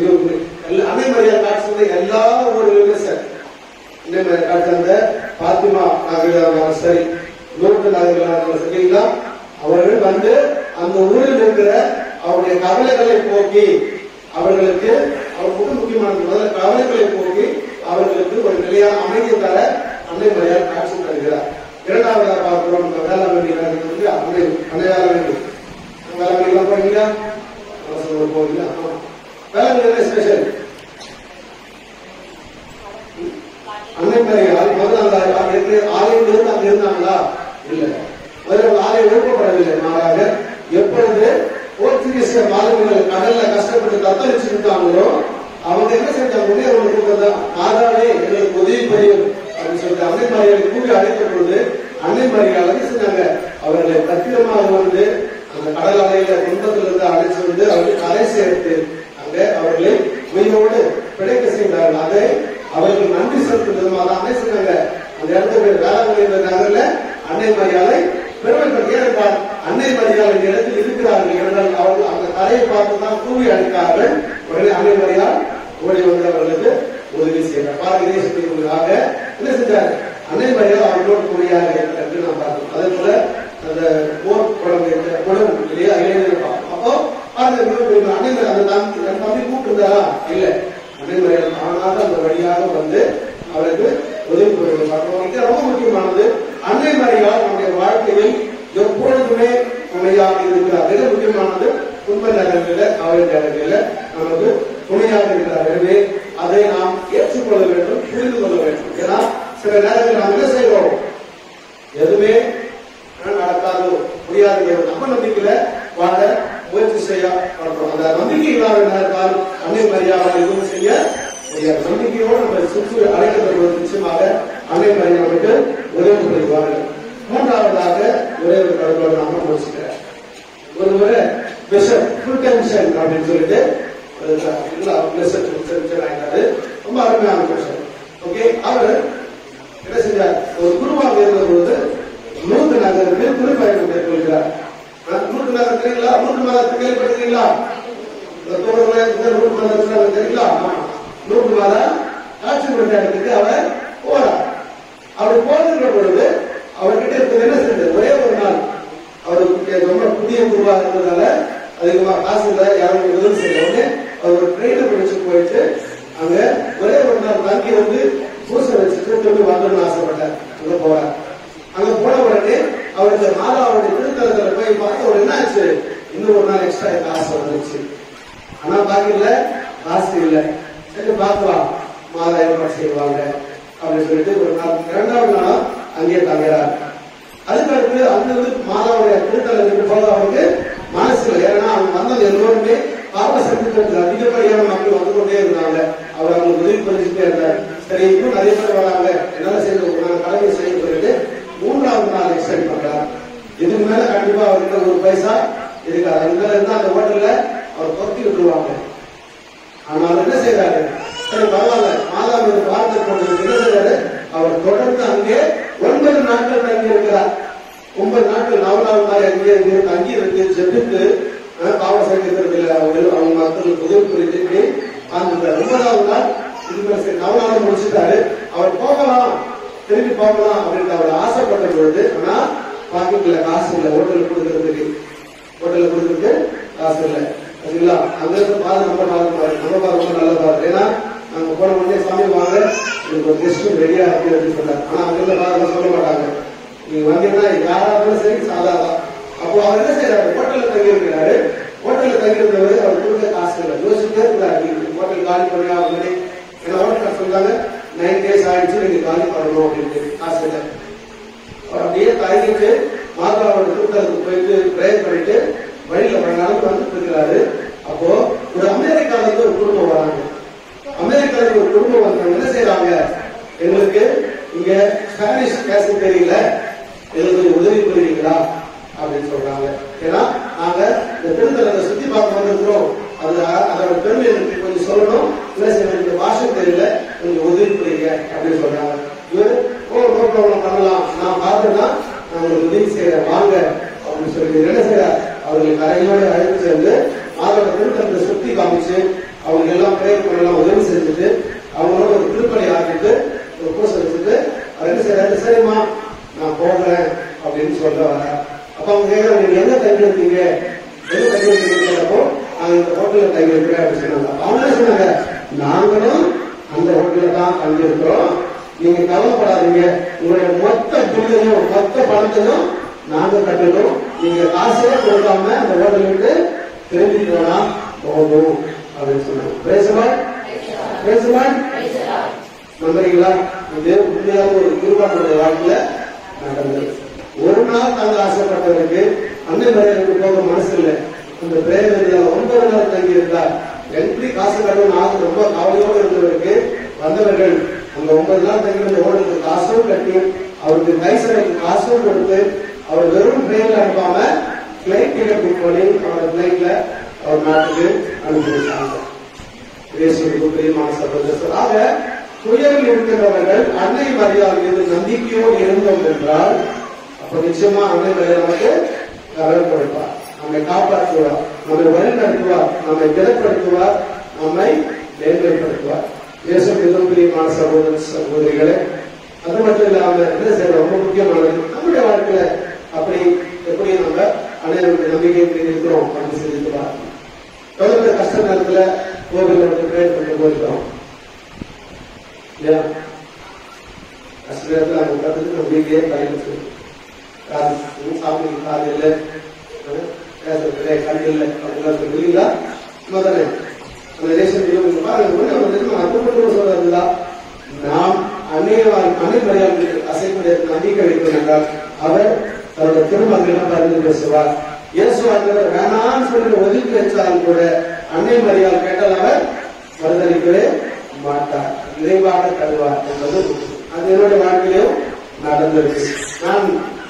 எல்லா- அன்னை மரியாதை காட்சி எல்லா ஊர்களுமே சரி அன்னை மரியாதை காட்சி அந்த பாத்திமா நகரம் சரி நூற்று நகரம் சரிங்களா அவர்கள் வந்து அந்த ஊரில் இருக்கிற அவருடைய கவலைகளை போக்கி அவர்களுக்கு அவர் மிக முக்கியமானது முதல்ல கவலைகளை போக்கி அவர்களுக்கு ஒரு நிலையான அமைதி தர அன்னை மரியாதை காட்சி தருகிறார் இரண்டாவதாக பார்க்கிறோம் இந்த வேளாண்மை வந்து அன்னை அன்னை வேளாண்மை வேளாண்மைலாம் போறீங்களா அவசரம் போறீங்களா ஆமா. வேளாண்மை என்ன ஸ்பெஷல் அன்னை மரியாள் முதல்ல அந்த அங்க இருக்கிற ஆலயம் இருந்து அங்க இருந்தாங்களா இல்ல முதல்ல அந்த ஆலயம் எழுப்பப்படவில்லை மாறாக எப்பொழுது போர்ச்சுகீசிய மாலுமிகள் கடல்ல கஷ்டப்பட்டு தத்தளிச்சு இருந்தாங்களோ அவங்க என்ன செஞ்சாங்க உடனே அவங்க கூப்பிட்டா மாதாவே எங்களுக்கு உதவி புரியும் அப்படின்னு சொல்லிட்டு அன்னை மரியாதை கூறி அழைத்த பொழுது அன்னை மரியாதை என்ன செஞ்சாங்க அவர்களை பத்திரமாக வந்து அந்த கடல் அலையில துன்பத்திலிருந்து அழைச்சு வந்து அவர்கள் கரை சேர்த்து அங்க அவர்களை உயிரோடு பிழைக்க செய்தார்கள் அதை அவர்கள் நன்றி செலுத்தும் விதமாக அன்னை சொன்னாங்க அந்த இடத்துல பேர் வேளாங்கண்ணி நகர்ல அன்னை மரியாதை பெருமைப்பட்டு ஏனென்றால் அன்னை மரியாதை இந்த இடத்தில் இருக்கிறார்கள் என்றால் அவர்கள் அந்த கரையை பார்த்து தான் கூவி அழைத்தார்கள் உடனே அன்னை மரியாள் ஓடி வந்து அவர்களுக்கு உதவி செய்தார் பாருங்க தேசத்திற்காக என்ன செஞ்சார் அன்னை மரியாதை அவர்களோடு துணையாக இருக்கிறார் என்று நாம் பார்த்தோம் அதே போல அந்த போர் குழந்தை குழந்தை இல்லையா இளைஞர்கள் பார்த்தோம் அப்போ பாருங்க மிகப்பெரிய அன்னை மரியாதை அந்த தம்பி என் தம்பி கூப்பிட்டுருந்தாரா இல்ல அன்னை மரியாதை தானாக அந்த வழியாக வந்து அவருக்கு உதவி புரிவது பார்க்கிறோம் இது ரொம்ப முக்கியமானது அன்னை மரியாதை நம்முடைய வாழ்க்கையில் எப்பொழுதுமே துணையாக இருக்கிறார் மிக முக்கியமானது துன்ப நேரங்களில் கவலை நேரங்களில் நமக்கு துணையாக இருக்கிறார் எனவே அதை நாம் ஏற்றுக்கொள்ள வேண்டும் புரிந்து கொள்ள வேண்டும் ஏன்னா சில நேரங்களில் நாம் என்ன செய்கிறோம் எதுவுமே நடக்காது முடியாது நம்ம நம்பிக்கையில வாழ முயற்சி செய்ய பார்க்கிறோம் அந்த நம்பிக்கை இல்லாத நேரத்தால் அன்னை மரியாதை எதுவும் செய்ய முடியாது நம்பிக்கையோடு நம்ம சுற்றி அழைக்கப்படுவது நிச்சயமாக அன்னை மரியாதைக்கு உதவி புரிவார்கள் மூன்றாவதாக ஒரே ஒரு கடவுளோட நாம முடிச்சுக்கிறேன் ஒரு முறை பிஷப் ஃபுல் டென்ஷன் அப்படின்னு சொல்லிட்டு ஆயிட்டாரு ரொம்ப அருமையான பிஷப் ஓகே அவர் என்ன செஞ்சார் ஒரு குருவாக இருந்த பொழுது நூத்து நகருக்கு திருப்பயணம் மேற்கொள்கிறார் அஹ், நூத்து நகர் தெரியுங்களா நூத்து நகர் கேள்விப்பட்டிருக்கீங்களா இந்த தோழர்களே, இந்த நூத்து நகர் சொன்னாங்க தெரியுங்களா ஆமா. நூத்து நகர் காட்சி கொண்ட இடத்துக்கு அவர் போறார் அவர் போகின்ற பொழுது அவர்கிட்ட இருக்கிறது என்ன செஞ்சது ஒரே ஒரு நாள் அவருக்கு ரொம்ப புதிய குருவா இருந்ததால அதிகமா காசு இல்ல யாரும் உதவி செய்யல உடனே அவர் ஒரு ட்ரெயினை பிடிச்சு போயிட்டு அங்க ஒரே ஒரு நாள் தங்கி வந்து பூசை வச்சுட்டு திரும்பி வாங்கணும்னு ஆசைப்பட்டார் அங்க போறார் அங்க போன உடனே அவருக்கு மாதாவுடைய திருத்தலத்துல போய் பார்த்து அவர் என்ன ஆச்சு இன்னும் ஒரு நாள் எக்ஸ்ட்ரா காசு வந்துருச்சு ஆனா பாக்கல காசு இல்ல சரி பார்க்கலாம் மாதா ஏற்பாடு செய்வாங்க அப்படின்னு சொல்லிட்டு ஒரு நாள் இரண்டாவது நாளும் அங்கேயே தங்குறார் அதுக்கு அடுத்து அங்க வந்து மாதாவுடைய திருத்தலத்துக்கு போக அவருக்கு மனசு இல்லை ஏன்னா அவங்க வந்தது எல்லோருமே பாவ சக்திக்கு அதிகப்படியான மக்கள் வந்து கொண்டே இருந்தாங்க அவர் அவங்களுக்கு உதவி புரிஞ்சுட்டே இருந்தார் சரி இன்னும் நிறைய பேர் வராங்க என்னால செய்து நான் கடமை செய்ய சொல்லிட்டு மூன்றாவது நாள் எக்ஸ்டெண்ட் பண்றார் இதுக்கு மேல கண்டிப்பா அவர்கிட்ட ஒரு பைசா இருக்காது அதுக்கு இருந்தா அந்த ஹோட்டல்ல அவர் துரத்தி விட்டுருவாங்க ஆனா அவர் என்ன செய்யறாரு சரி பரவாயில்ல மாதாவின் வார்த்தை கொண்டு என்ன செய்யறாரு அவர் தொடர்ந்து அங்கே ஒன்பது நாட்கள் தங்கி இருக்கிறார் ஒன்பது நாட்கள் நவநாள் மாதிரி அங்கே இங்கே தங்கி இருந்து ஜெபித்து அஹ், பாவ சங்கத்தில் அவங்க அவங்க மக்களுக்கு உதவி புரிஞ்சு இப்படி வாழ்ந்துட்டார் ஒன்பதாவது நாள் இது மாதிரி சரி நவநாள் முடிச்சுட்டாரு அவர் போகலாம் திரும்பி போகலாம் அப்படின்னு அவர் ஆசைப்பட்ட பொழுது ஆனா பாக்கெட்ல காசு இல்லை ஹோட்டலுக்கு கொடுக்கறதுக்கு ஹோட்டல்ல கொடுத்துட்டு காசு இல்லை சரிங்களா அங்க இருந்து பாரு நம்ம பாரு பாரு நம்ம பாரு ரொம்ப நல்ல பாரு ஏன்னா நாங்க போன உடனே சாமி வாங்க எனக்கு ஒரு கெஸ்ட் ரெடியா இருக்கு அப்படின்னு சொன்னார் ஆனா அங்க இருந்து பாருங்க சொல்ல மாட்டாங்க நீங்க வந்தீங்கன்னா யாரா இருந்தாலும் சரி சாதாரண அப்போ அவர் என்ன செய்யறாரு ஹோட்டல்ல தங்கி இருக்கிறாரு ஹோட்டல்ல தங்கி இருந்தவர் அவர் கொடுக்க காசு இல்லை யோசிச்சுட்டே இருக்கிறாரு நீங்க ஹோட்டல் காலி பண்ணி அப்படின்னு ஏன்னா ஹோட்டல் சொல்றாங்க நைன் டேஸ் ஆயிடுச்சு நீங்க காலி பண்ணணும் அப்படின்னு காசு இல்லை அவர் அப்படியே தயங்கிட்டு மாதாவோட திருத்தலத்துக்கு போயிட்டு பிரேயர் பண்ணிட்டு வழியில பல நாளுக்கு வந்துட்டு இருக்கிறாரு அப்போ ஒரு அமெரிக்கால இருந்து ஒரு குடும்பம் வராங்க அமெரிக்கால இருந்து ஒரு குடும்பம் வந்தவங்க என்ன செய்யறாங்க எங்களுக்கு இங்க ஸ்பானிஷ் பேச தெரியல எங்களுக்கு கொஞ்சம் உதவி புரியுங்களா அப்படின்னு சொல்றாங்க ஏன்னா நாங்க இந்த திருத்தலத்தை சுத்தி பார்க்க வந்திருக்கிறோம் அது அதோட பெருமை எனக்கு கொஞ்சம் சொல்லணும் இல்லை சார் எனக்கு இந்த பாஷை தெரியல கொஞ்சம் உதவி புரியுங்க அப்படின்னு சொல்றாங்க இவர் ஓ நோ ப்ராப்ளம் பண்ணலாம் நான் பார்த்தேன்னா நான் உங்களுக்கு உதவி செய்யறேன் வாங்க அப்படின்னு சொல்லி என்ன செய்யறார் அவர்களை கரையோடு அழைத்து சென்று மாதோட திருத்தலத்தை சுத்தி காமிச்சு அவங்க எல்லாம் பிரேயர் பண்ணலாம் உதவி செஞ்சுட்டு அவங்களோட ஒரு திருப்பலி ஆக்கிட்டு ஒரு பூசை வச்சுட்டு அவர் என்ன செய்யறாரு சரிம்மா நான் போகிறேன் அப்படின்னு சொல்ல வர அப்ப அவங்க கேட்கறாங்க நீங்க எங்க தங்கி இருக்கீங்க எங்க தங்கி இருக்கீங்கப்போ நாங்க இந்த ஹோட்டல்ல தங்கி இருக்கிறேன் அப்படின்னு சொன்னாங்க அவங்க என்ன சொன்னாங்க நாங்களும் அந்த ஹோட்டல்ல தான் தங்கி இருக்கிறோம் நீங்க கவலைப்படாதீங்க உங்களுடைய மொத்த பில்லையும் மொத்த பணத்தையும் நாங்க கட்டணும் நீங்க காசே கொடுக்காம அந்த ஹோட்டல் விட்டு திரும்பி போனா போதும் அப்படின்னு சொன்னாங்க பேசலாம் பேசலாம் நம்புறீங்களா இது உண்மையாக ஒரு குருவானுடைய வாழ்க்கையில நடந்தது ஒரு நாள் தங்க ஆசைப்பட்டவருக்கு அண்ணன் மறைவுக்கு போக மனசு இல்லை அந்த பிரேமையில ஒன்பது நாள் தங்கி இருந்தார் எப்படி காசு கட்டணும் ஆக ரொம்ப கவலையோடு இருந்தவருக்கு வந்தவர்கள் அந்த ஒன்பது நாள் தங்கி இருந்த ஓடுறதுக்கு காசும் கட்டி அவருக்கு கைசனுக்கு காசும் கொடுத்து அவர் வெறும் ட்ரெயின்ல அனுப்பாம பிளைட் டிக்கெட் புக் பண்ணி அவர் பிளைட்ல அவர் நாட்டுக்கு அனுப்பி வச்சாங்க இயேசுவுக்கு பிரியமான சகோதரர் ஆக துயரில் இருக்கிறவர்கள் அன்னை மரியாதை மீது நம்பிக்கையோடு இருந்தோம் என்றால் அப்ப நிச்சயமா அன்னை மரியாதை நமக்கு கரல் கொடுப்பார் நம்மை காப்பாற்றுவார் நம்மை வழிநடத்துவார் நம்மை திடப்படுத்துவார் நம்மை மேன்மைப்படுத்துவார் இயேசு மிகவும் பிரியமான சகோதர சகோதரிகளே அது மட்டும் இல்லாம என்ன செய்ய ரொம்ப முக்கியமானது நம்முடைய வாழ்க்கையில அப்படி எப்படி நம்ம அனைவருடைய நம்பிக்கை இருக்கிறோம் அப்படின்னு செஞ்சுட்டு பார்க்கணும் எவ்வளவு கஷ்ட நேரத்துல கோவில்ல வந்து பிரேயர் பண்ணி போயிருக்கிறோம் இல்லையா கஷ்ட நேரத்துல நம்ம கத்துட்டு நம்ம வீட்லயே தலையிட்டு காது சாமி காது இல்லை பேசுறது கண் இல்லை அப்படிலாம் சொல்லுவீங்களா சும்மா தானே அந்த ரேஷன் இவங்க பாருங்க ஒண்ணு அவங்க தெரியுமா அது மட்டும் சொல்றதுதா நாம் அந்நிய அன்னை மரியாதை அசைப்படைய நம்பிக்கை வைக்கிறோம் என்றால் அவர் தன்னோட திருமகளிடம் பரிந்து பேசுவார் இயேசு ஆண்டவர் வேணாம்னு சொல்லி விட்டு வச்சாலும் கூட அன்னை மரியாள் கேட்டால் அவர் மறுதளிக்கவே மாட்டார் நிறைவாக தருவார் என்பது அது என்னுடைய வாழ்க்கையிலும் நடந்திருக்கு நான்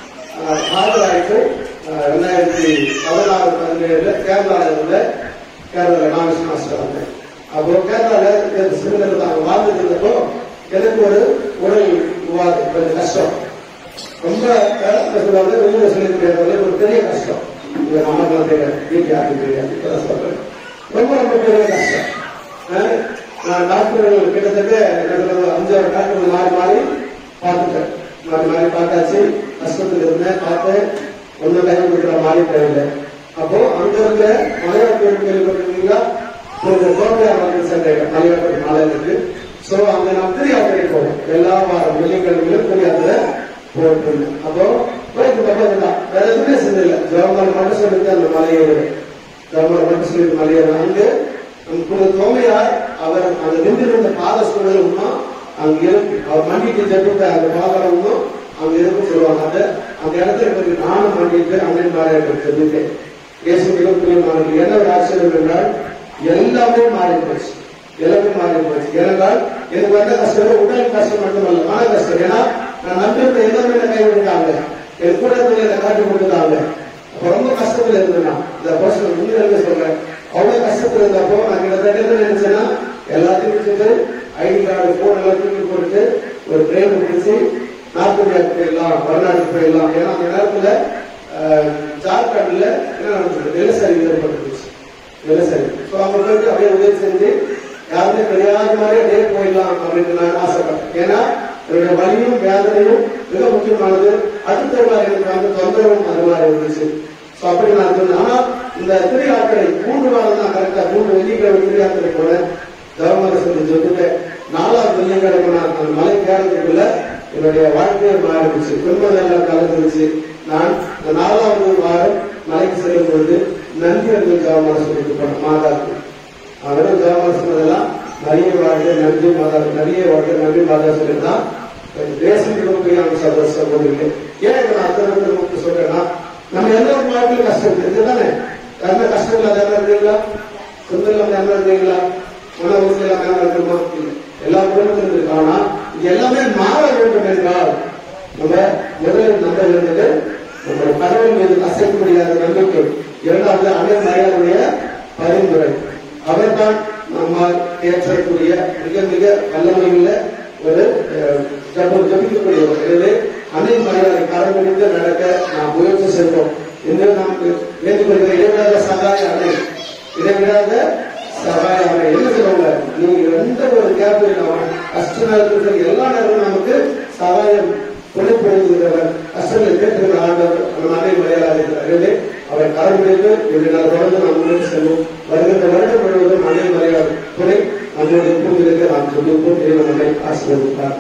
ஆயிரத்தி ரெண்டாயிரத்தி பதினாறு பதினேழுல கேரளாவில் இருந்த கேரளா நாமிஸ் மாஸ்டர் வந்தேன் அப்போ கேரளாவில் சிறுநகர் நாங்கள் வாழ்ந்துட்டு இருந்தப்போ எனக்கு ஒரு உடல் உபாதை கொஞ்சம் கஷ்டம் ரொம்ப சொல்லுவாங்க வெளியில சொல்லி முடியாத ஒரு பெரிய கஷ்டம் இங்க நமக்கு தெரியாது வீட்டு யாருக்கு தெரியாது இப்பதான் சொல்றேன் ரொம்ப ரொம்ப பெரிய கஷ்டம் அஹ் நான் டாக்டர்கள் கிட்டத்தட்ட எனக்கு ஒரு அஞ்சாறு டாக்டர் மாறி மாறி பார்த்துட்டேன் மாறி மாறி பார்த்தாச்சு கஷ்டத்துல இருந்தேன் பார்த்தேன் ஒன்றும் கை கொடுக்குற மாதிரி தெரியல அப்போ அங்க இருக்க மலையாள கோயில் கேள்விப்பட்டிருக்கீங்களா இந்த கோட்டையா வந்து சென்ற மலையாள மலையில இருக்கு சோ அங்க நான் திருயாத்திரை போவேன் எல்லா வாரம் வெள்ளிக்கிழமையிலும் திருயாத்திரை போட்டு அப்போ போயிட்டு பக்கம் தான் வேற எதுவுமே செஞ்சதில்லை ஜவஹர்லால் மட்டும் சொல்லிட்டு அந்த மலையேறு ஜவஹர்லால் மட்டும் சொல்லிட்டு மலையேறு அங்கு அந்த தோமையார் அவர் அந்த நின்றிருந்த பாத சூழலும் அங்க இருக்கு அவர் மண்டிட்டு ஜெபித்த அந்த பாதமும் அங்க இருக்கு சொல்லுவாங்க அந்த அந்த இடத்துல போய் நானும் மண்டிட்டு அண்ணன் மாறிட்டு ஜெபித்தேன் இயேசு மிகப்பெரியமானது என்ன ஒரு ஆச்சரியம் என்றால் எல்லாமே மாறி போச்சு எல்லாமே மாறி போச்சு ஏனென்றால் எனக்கு வந்த கஷ்டம் உடல் கஷ்டம் மட்டுமல்ல மன கஷ்டம் ஏன்னா நான் நம்பியிருந்த எல்லாமே என்ன கைவிட்டாங்க என் கூட இருந்தவங்க என்னை காட்டி கொடுத்தாங்க அப்ப ரொம்ப கஷ்டத்துல இருந்தேன் இந்த பர்சன் உண்மையில சொல்றேன் அவ்வளவு கஷ்டத்துல இருந்தப்போ நான் கிட்டத்தட்ட என்ன நினைச்சேன்னா எல்லாத்தையும் வச்சுட்டு ஐடி கார்டு போன் எல்லாம் தூக்கி போட்டுட்டு ஒரு ட்ரெயின் பிடிச்சி நார்த் இந்தியாவுக்கு போயிடலாம் வடநாட்டுக்கு போயிடலாம் ஏன்னா அந்த நேரத்துல அஹ், ஜார்க்கண்ட்ல என்ன நடந்தது நிலசரி ஏற்பட்டுருச்சு நிலசரி ஸோ அவங்க போயிட்டு அப்படியே உதவி செஞ்சு யாருமே தெரியாத மாதிரி அப்படியே போயிடலாம் அப்படின்னு நான் ஆசைப்பட்டேன் ஏன்னா என்னுடைய வலியும் வேதனையும் மிக முக்கியமானது அடுத்தவர்களாக எனக்கு வந்து தொந்தரவும் அது மாதிரி இருந்துச்சு ஸோ அப்படி நான் சொன்னேன் ஆனா இந்த திருயாத்திரை மூன்று வாரம் தான் கரெக்டா மூன்று வெள்ளிக்கிழமை திருயாத்திரை போனேன் தர்மரை சொல்லி சொல்லிட்டு நாலாவது வெள்ளிக்கிழமை நான் அந்த மலை கேரளத்துக்குள்ள என்னுடைய வாழ்க்கையை மாறிடுச்சு குடும்பம் எல்லாம் கலந்துருச்சு நான் இந்த நாலாவது வாரம் மலைக்கு செல்லும் பொழுது நன்றி அறிவு ஜாமான் சொல்லிட்டு போனேன் மாதாக்கு அவரும் ஜாமான் சொன்னதெல்லாம் நிறைய வாழ்க்கை நன்றி மாதா நிறைய வாழ்க்கை நன்றி மாதா சொல்லிதான் தேசத்துக்கு போய் அவங்க சகோதர சகோதரிகளே ஏன் இதை நான் அத்தனை பேர் கூப்பிட்டு சொல்றேன்னா நம்ம எல்லாரும் வாழ்க்கையில் கஷ்டம் இருக்கு தானே யாருமே கஷ்டம் இல்லாத யாரும் இருக்கீங்களா சொந்தம் இல்லாம யாரும் இருக்கீங்களா மன உறுதி இல்லாம யாரும் இருக்குமா இல்லை எல்லா குடும்பத்திலும் இருக்கு ஆனா இது எல்லாமே மாற வேண்டும் என்றால் நம்ம முதலில் நம்ப வேண்டியது நம்முடைய கடவுள் மீது அசைக்க முடியாத நம்பிக்கை இரண்டாவது அண்ணன் மரியாதைய பரிந்துரை அவர்தான் நம்மால் ஏற்றக்கூடிய மிக மிக வல்லமையுள்ள ஒரு அஹ், ஜபம் ஜபிக்கக்கூடியவர் எனவே அன்னை மரியாதை கடைபிடித்து நடக்க நாம் முயற்சி செய்வோம் என்று நமக்கு வேண்டுகொள்கிற இடைவிடாத சகாய அன்னை இடைவிடாத சகாய அன்னை என்ன சொல்லுவாங்க நீங்க எந்த ஒரு கேப் இல்லாம கஷ்ட நேரத்தில் சரி, எல்லா நேரமும் நமக்கு சகாயம் பொழுதுபடுத்துகிறவர் கஷ்டங்களை கேட்கிற ஆண்டவர் நம்ம அன்னை மரியாதை இருக்கிறார் எனவே அவர் கடைபிடித்து இன்று நான் தொடர்ந்து நாம் முன்னேறி செல்வோம் வருகின்ற வருடம் முழுவதும் அன்னை மரியாதை துறை நம்முடைய பூமியிற்கு நாம் சொல்லிப்போம் இறைவன் நம்மை ஆசீர்வதிப்பார்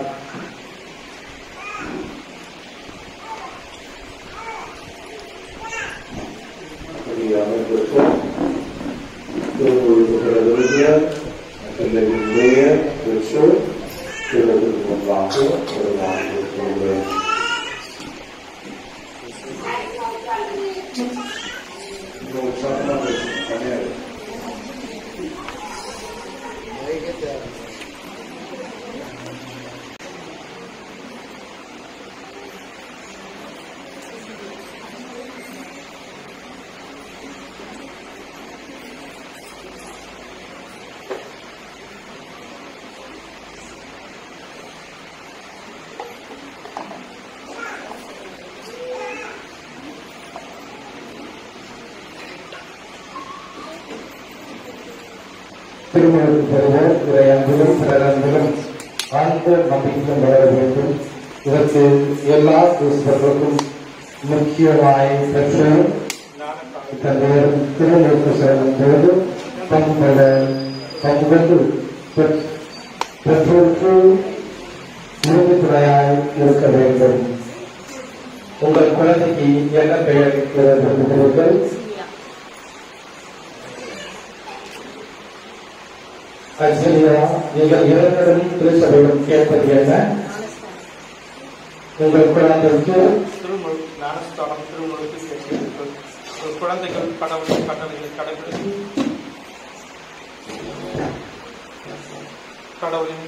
அமைப்பிற்கும் திருப்பூர் விருந்தினர் பிள்ளைகளுடைய பெற்றோர் திருவதற்கு முன்பாக ஒரு வாக்கு சொல்கிறேன் திருமணத்துக்கு பெறுவோர் இறை அன்பிலும் பிறர் அன்பிலும் ஆழ்ந்த நம்பிக்கையும் வளர வேண்டும் இதற்கு எல்லா கிறிஸ்தவர்களுக்கும் முக்கியமாய் பெற்றோர் தந்தையர் திருமணத்துக்கு செல்லும் பொழுது பங்கு பெற பங்கு கொண்டு பெற்- பெற்றோருக்கு உறுதித்துணையாய் இருக்க வேண்டும் உங்கள் குழந்தைக்கு என்ன பெயர் விரும்புகிறீர்கள் அச்சலியா நீங்கள் இரண்டரும் திருச்சபையிடம் கேட்பது என்ன உங்கள் குழந்தைக்கு திருமுழு ஞானஸ்தானம் திருமுழுக்கு கேட்கிறீர்கள் ஒரு குழந்தைகள் கடவுளின் கட்டளைகளை கடைபிடித்து கடவுளின்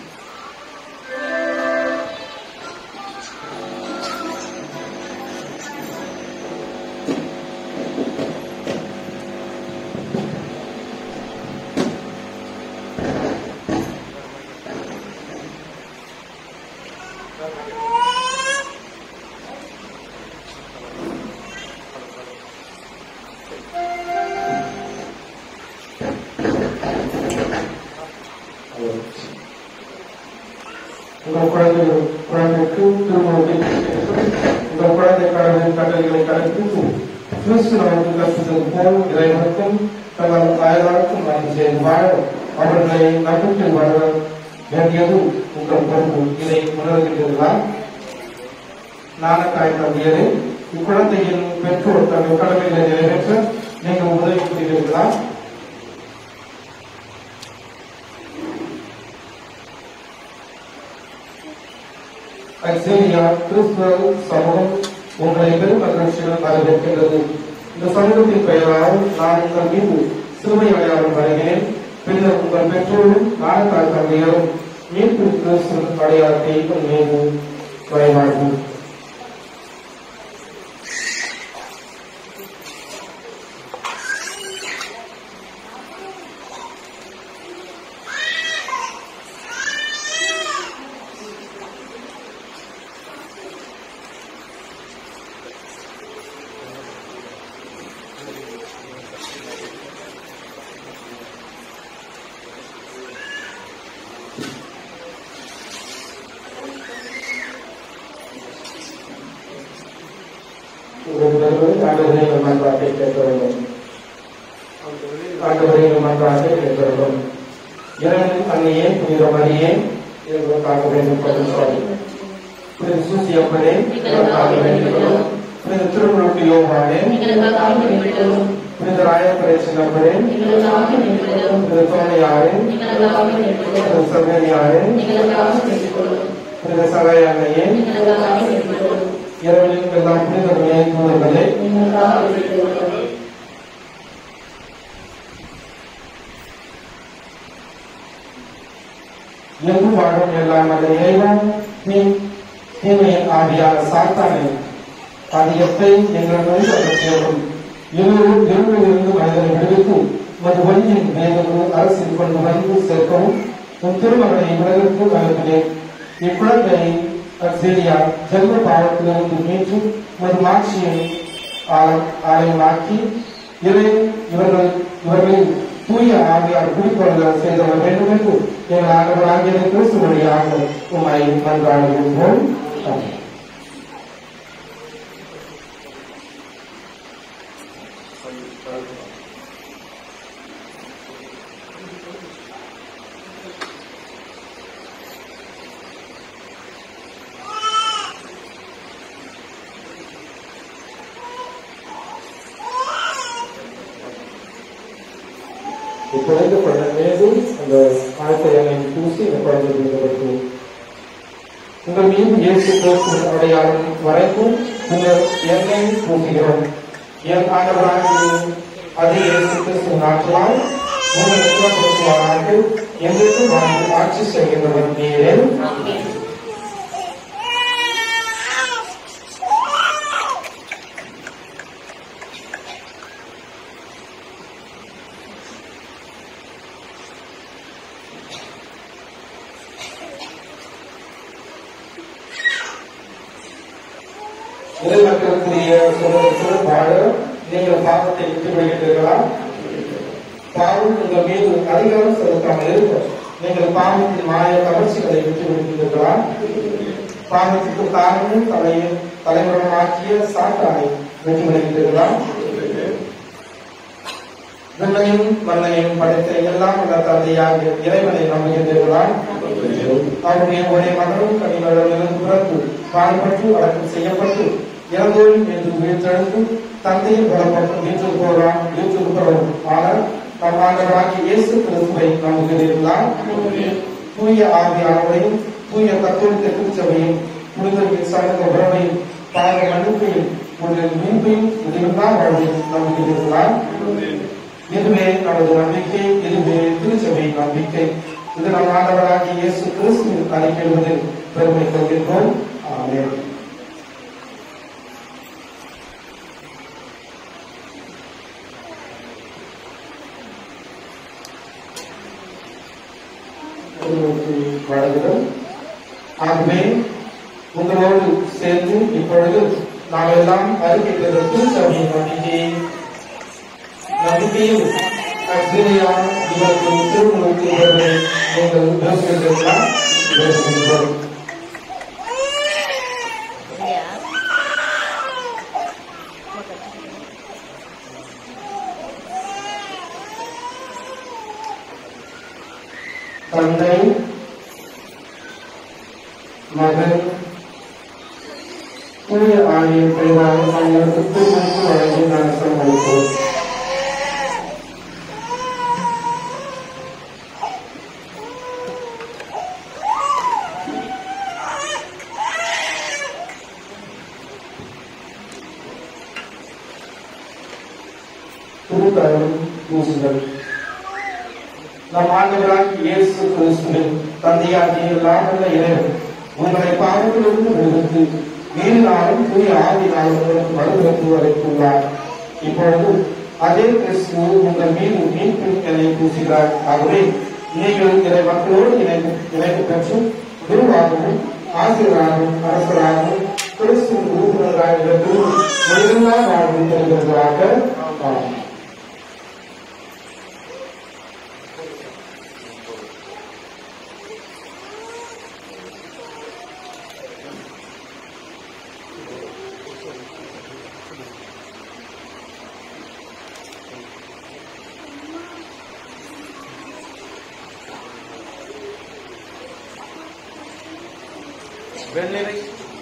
உங்கள் குழந்தை குழந்தைக்கு திருமணத்தை உங்கள் குழந்தை கடவுளின் கட்டளைகளை கடைபிடித்து கிறிஸ்து நமக்கு கற்பித்தது போல் இறைவனுக்கும் தங்கள் அயலாருக்கும் நாம் செய்து வாழ அவர்களை நம்பிக்கை வளர வேண்டியது உங்கள் பொறுப்பு இதை உணர்கின்றீர்களா நாணக்காய் தம்பியரே இக்குழந்தையின் பெற்றோர் தங்கள் கடமைகளை நிறைவேற்ற நீங்கள் உதவி புரிகிறீர்களா அக்சேரியா கிறிஸ்துவ சமூகம் உங்களை பெரும் மகிழ்ச்சியுடன் வரவேற்கின்றது இந்த சமூகத்தின் பெயரால் நான் உங்கள் மீது சிறுமை அடையாளம் வருகிறேன் பின்னர் உங்கள் பெற்றோரும் நாணக்காய் தந்தையரும் மீட்பு கிறிஸ்து அடையாளத்தை உங்கள் மீது வரைவார்கள் உங்கள் ஆண்டவரே மன்றாட்டை கேட்க வேண்டும் ஆண்டவரே மன்றாட்டை கேட்க வேண்டும் இரண்டு அன்னையே புனித மரியே எங்களுக்காக வேண்டும் பதில் சாரி புனித சூசியப்பனே எங்களுக்காக வேண்டும் புனித திருமுழுக்கு யோகானே புனித ராயப்பரேசனப்பனே புனித தோமையாரே புனித சகரியாரே புனித சகாயன்னையே இரவிலும் எல்லாம் புனிதர்களே தூதர்களே எங்கும் வாழும் எல்லாம் அந்த இறைவன் நீ தீமையின் ஆவியான சாத்தானை அதிகத்தை எங்கள் மீது அகற்றியவரும் இருவரும் இருவரிலிருந்து மனிதனை விடுவித்து மது வழியின் வேதமும் அரசில் கொண்டு வந்து சேர்க்கவும் உன் திருமகனை உலகிற்கு அனுப்பினேன் இக்குழந்தை அக்சேரியா ஜென்ம பாவத்திலிருந்து மீட்டு மது மாட்சியை ஆலயமாக்கி இறை இவர்கள் இவர்களின் தூய ஆவியார் குடிக்கொள்ள செய்தவர் வேண்டும் என்று எங்கள் ஆண்டவராகிய கிறிஸ்து வழியாக உம்மை மன்றாடுகின்றோம் ஆமென். இப்பொழுது குழந்தை மீது அந்த ஆயத்த எண்ணெய் பூசி இந்த குழந்தை மீது உங்கள் மீது இயேசு கிறிஸ்து அடையாளம் வரைக்கும் உங்கள் எண்ணெய் பூசுகிறோம் என் ஆண்டவராகிய அதே இயேசு கிறிஸ்து நாட்களால் உங்கள் சுத்தப்படுத்துவாராக எங்களுக்கு வாழ்ந்து ஆட்சி செய்கின்றவர் நீரே இறைமக்களுக்குரிய சுதந்திரத்தில் வாழ நீங்கள் பாவத்தை விட்டு விடுகிறீர்களா பாவம் உங்கள் மீது அதிகாரம் செலுத்தாமல் இருக்க நீங்கள் பாவத்தின் மாய கவர்ச்சிகளை விட்டு விடுகிறீர்களா பாவத்துக்கு காரணமும் தலையும் தலைமுறையாக்கிய சாத்தானை விட்டு விடுகிறீர்களா விண்ணையும் மண்ணையும் படைத்த எல்லாம் உள்ள தந்தையாக இறைவனை நம்புகின்றீர்களா அவருடைய ஒரே மகனும் கனிகளிலிருந்து பிறந்து பாடுபட்டு அடக்கம் செய்யப்பட்டு இறந்தோரும் என்று உயிர்த்தெழுந்து தந்தையின் பலப்பட்டு வீற்றிருப்பவராம் வீற்றிருப்பவரும் ஆனால் நம் ஆண்டவராகிய இயேசு கிறிஸ்துவை நம்புகிறீர்களா தூய ஆவியானவரையும் தூய கத்தோலிக்க திருச்சபையும் புனிதர்களின் சமூக உறவையும் பாவ மன்னிப்பையும் உங்களின் மீட்பையும் முடிவில்லா வாழ்வில் நம்பிக்கை இருக்கிறார் இதுவே நமது நம்பிக்கை இதுவே திருச்சபையின் நம்பிக்கை இது நம் ஆண்டவராகிய இயேசு கிறிஸ்துவின் அறிக்கைவதில் பெருமை கொள்கின்றோம் ஆமென் உங்களுக்கு வழங்குதல் ஆகவே உங்களோடு சேர்ந்து இப்பொழுது நாம் எல்லாம் அறிக்கைகிறது திருச்சபையின் நம்பிக்கையை நம்பிக்கையும் அக்ஸிலியா இவருக்கு திருமணத்துக்கு இவர்களை நீங்கள் பேசுகிறீர்களா பேசுகின்றோம் தந்தை மகன் தூய ஆணையின் பெயராக அவர்களுக்கு திருமணம் வழங்கி நடத்தம் அளிப்போம் திருத்தரம் பூசுதல் நம் ஆண்டவராக இயேசு கிறிஸ்துவின் தந்தையாகிய எல்லாமுள்ள இறைவன் உங்களை பாவத்திலிருந்து விடுவித்து நீரினாலும் தூய ஆவினாலும் உங்களுக்கு மறுபிறப்பு வரைத்துள்ளார் இப்பொழுது அதே கிறிஸ்து உங்கள் மீது மீட்பின் எல்லை பூசுகிறார் ஆகவே நீங்கள் இறை மக்களோடு இணைந்து இணைப்பு பெற்று குருவாகவும் ஆசிரியராகவும் அரசராகவும் கிறிஸ்துவின் உறுப்பினராக இருந்து முடிவில்லா வாழ்வு பெறுகிறவர்களாக ஆமாம் வெண்ணிறை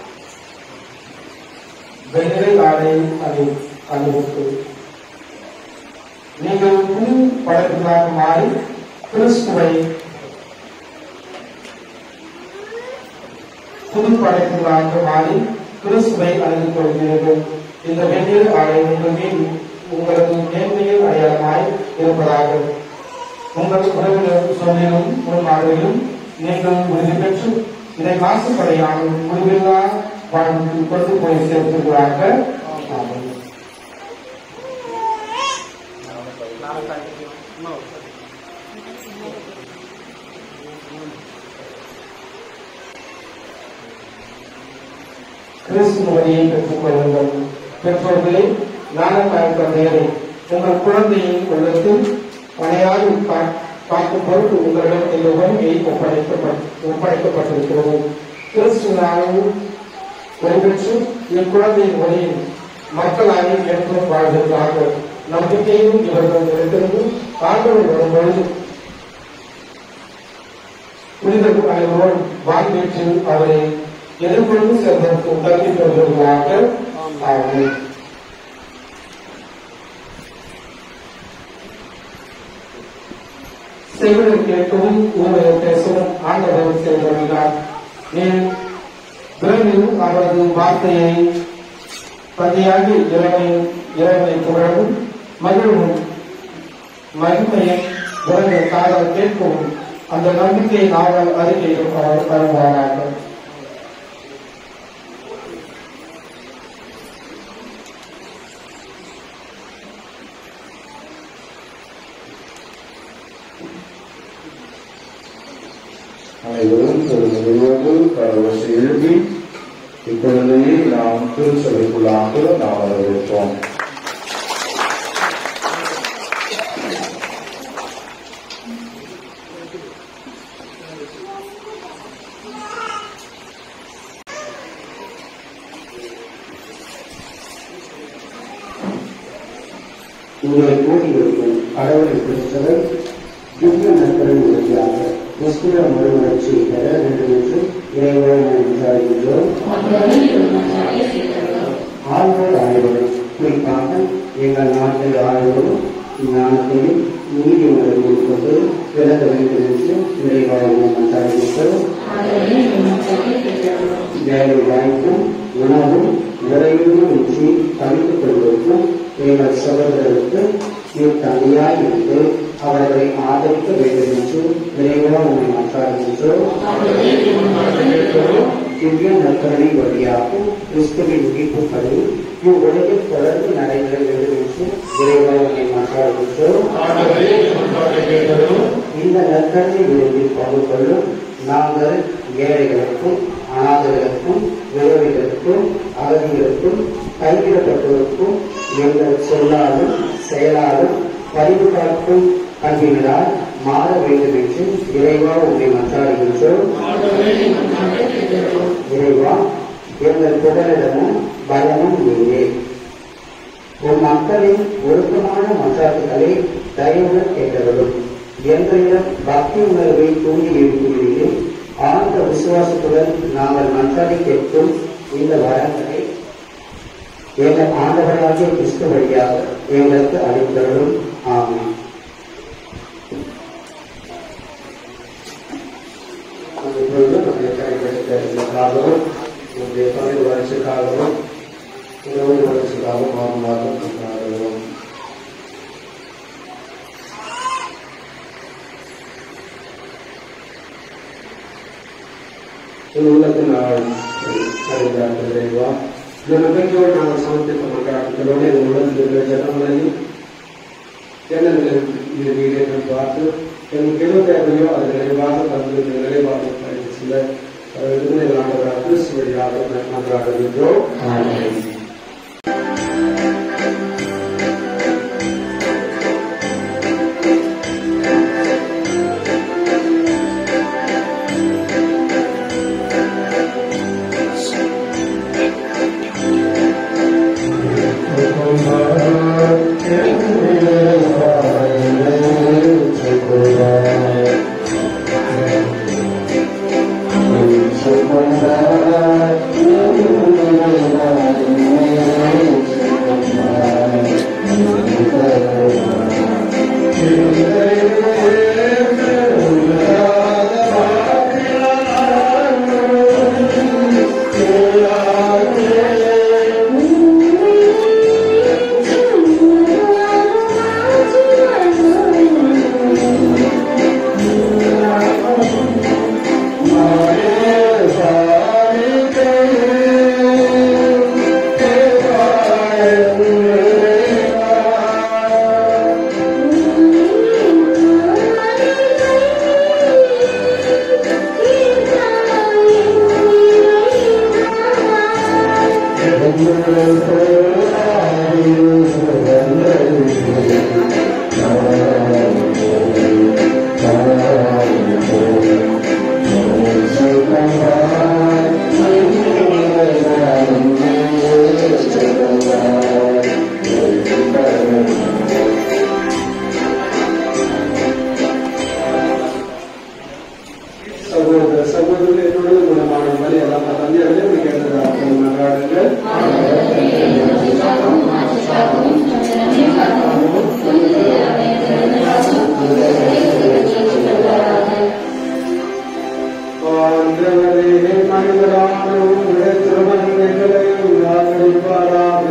வெள்ளை ஆடை அணி அணிவித்து நீங்கள் புது படைப்புகளாக மாறி கிறிஸ்துவை புது படைப்புகளாக மாறி கிறிஸ்துவை அணிந்து கொள்கிறீர்கள் இந்த வெந்நீர் ஆடை உங்கள் மீது உங்களது நேர்மையில் அடையாளமாய் இருப்பதாக உங்கள் உறவினர் சொல்லிலும் முன்மாதிரியிலும் நீங்கள் உறுதி பெற்று இதை மாசுபடையாமல் முடிவில்லா வாழ்வுக்கு கொண்டு போய் சேர்த்துள்ளாக ஆமென். கிறிஸ்து வழியை பெற்றுக் கொள்ளுங்கள் பெற்றோர்களே ஞானத்தாய் தந்தையரை உங்கள் குழந்தையின் உள்ளத்தில் பணையால் பா- பார்க்கும் பொருட்டு உங்களிடம் இந்த உரிமையை ஒப்படைக்கப்பட் ஒப்படைக்கப்பட்டிருக்கிறது கிறிஸ்து நாளும் பெற்று இக்குழந்தையின் வழியில் மக்களாகி என்றும் வாழ்வதற்காக நம்பிக்கையும் இவர்கள் நிலைத்திருந்து ஆண்டவர் வரும்பொழுது புனிதர் அனைவரோடு வாழ்வீச்சு அவரை எதிர்கொண்டு செல்வதற்கு தகுதி பெறுவர்களாக ஆகும் செய்வதை கேட்கவும் ஊழலை பேசவும் ஆண்டவர் செய்திருக்கிறார் நீ விரைவில் அவரது வார்த்தையை பதியாகி இறைவனை இறைவனை புகழவும் மகிழவும் மகிமையை விரைவில் காதல் கேட்கவும் அந்த நம்பிக்கை நாவல் அறிக்கையும் அவர் தருவாராக அனைவரும் திருநிலையோடு கரவசை எழுப்பி இப்பொழுதே நாம் திருச்சபைக்குள்ளாக நாம் வரவேற்போம் உங்களை கூறியிருக்கும் கடவுளை பெற்றவர் திவ்ய நற்பலன் உறுதியாக கிறிஸ்துவ மறுமலர்ச்சி பெற வேண்டும் என்று இறைவனை நாம் விசாரிக்கின்றோம் ஆழ்வோர் அனைவரும் குறிப்பாக எங்கள் நாட்டை ஆழ்வோரும் ஞானத்தையும் நீதி உணர்வையும் கொண்டு விளக்க வேண்டும் என்று இறைவாய் நாம் விசாரிக்கின்றோம் வேலை வாய்ப்பும் உணவும் நிறைவும் இன்றி தவித்துக் கொள்வதற்கும் எங்கள் சகோதரருக்கு நீ தனியாய் இருந்து அவர்களை ஆதரிக்க வேண்டும் என்று விரைவாக உண்மை மாற்றாடுகின்றோம் திவ்ய நற்கரணை வழியாக கிறிஸ்துவின் மீட்பு பணி இவ்வுலகில் தொடர்ந்து நடைபெற வேண்டும் என்று விரைவாக உண்மை மாற்றாடுகின்றோம் இந்த நற்கரணை விரும்பில் பங்கு கொள்ளும் நாங்கள் ஏழைகளுக்கும் அனாதைகளுக்கும் விதவைகளுக்கும் அகதிகளுக்கும் கைவிடப்பட்டோருக்கும் எங்கள் சொல்லாலும் செயலாலும் பரிவு காக்கும் கல்விகளால் மாற வேண்டும் என்று இறைவா உண்மை மன்றாடுகின்றோம் இறைவா எங்கள் புகலிடமும் பலமும் நீரே உன் மக்களின் ஒழுக்கமான மன்றாட்டுகளை தயவுடன் கேட்டவரும் எங்களிடம் பக்தி உணர்வை தூண்டி எழுப்புகிறீர்களே ஆழ்ந்த விசுவாசத்துடன் நாங்கள் மன்றாடி கேட்கும் இந்த வரங்களை எங்கள் ஆண்டவராகிய கிறிஸ்து வழியாக எங்களுக்கு அளித்தவரும் ஆமென் இப்பொழுது நம்முடைய கைப்பற்றக்காகவும் நம்முடைய தமிழ் வளர்ச்சிக்காகவும் உணவு வளர்ச்சிக்காகவும் மாறுமாறும் கொண்டாடுவோம் உள்ளத்தில் நான் அறிந்தார்கள் இறைவா இந்த நம்பிக்கையோடு நாங்கள் சமர்ப்பித்த மக்களாட்டத்தோடு எங்கள் உள்ளத்தில் இருக்கிற ஜனங்களையும் எண்ணங்களை இது வீடுகள் பார்த்து எங்களுக்கு எது தேவையோ அது நிறைவாக தந்து நிறைவாக பயணித்து சில விருதுகளை கிறிஸ்து வழியாக நன்றாடுகின்றோம் சகோதர சகோதரர்கள் என்னுடைய குணமான மாதிரி எல்லாம் தந்தையர்களே கேட்டதாக நன்றாடுங்கள் ஆண்டவரே மனிதரான உங்களுடைய திருமணங்களை ஆதரிப்பாராக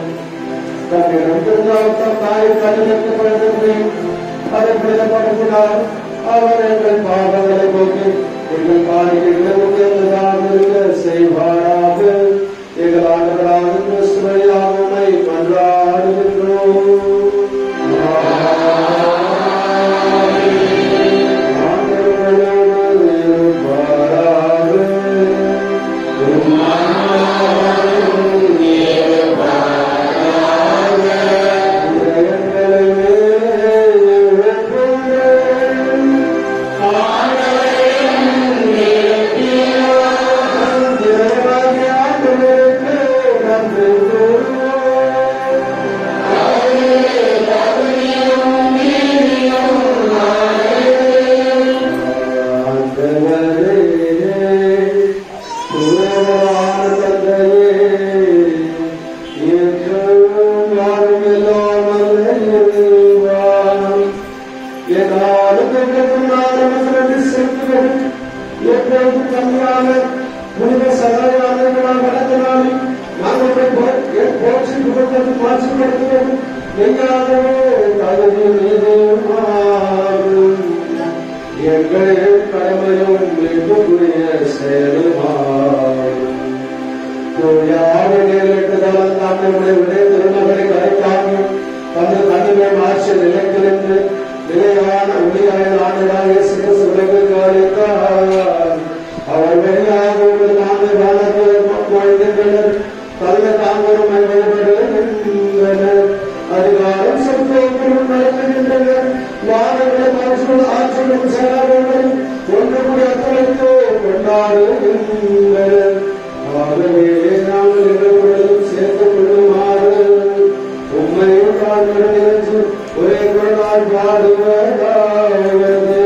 தாய் கடிதப்படுத்தி அதை பிடிக்கப்படக்கூடாது அவர் எங்கள் பாவங்களை போக்கி எங்கள் காரியங்களை உயர்ந்ததாக செய்வாராக எங்கள் ஆண்டவராக கிறிஸ்துவையாக உம்மை மன்றாடுகின்றோம் ஆண்டவரோடு இருப்பாராக. புனித சகாய ஆதரவுகளால் வளர்த்தனாலும் நாங்கள் போற்றி புகழ்ந்து மாற்றுப்படுத்துவது எங்காகவே தகுதி மீதுமாகும் எங்களே கடமையும் மீட்புக்குரிய செயலுமாகும் தூயாறு நேரிட்டதால் நாம் நம்முடைய விடை திருமகளை கரைக்காமல் தனது தனிமை மாற்ற நிலைத்திருந்து நிலையான ஒளியாய நாடுகளாக சிறசு உலகிற்கு அளித்தார் அவர் வெளியாக ஒரு நாடு வாழ்ந்தனர் தள்ள தாங்களும் வழிபடுகின்றனர் அதிகாரம் சத்துவங்களும் நடத்துகின்றனர் வாதங்களை மாற்றும் ஆற்றலும் செயலாளர்களும் ஒன்று கூடி அத்தனைத்து கொண்டாடுகின்றனர் ஆகவே நாங்கள் இடப்பொழுதும் சேர்த்துக் கொள்ளுமாறு உண்மையும் தாங்கள் நினைத்து ஒரே குரலால் பாடுவதாவது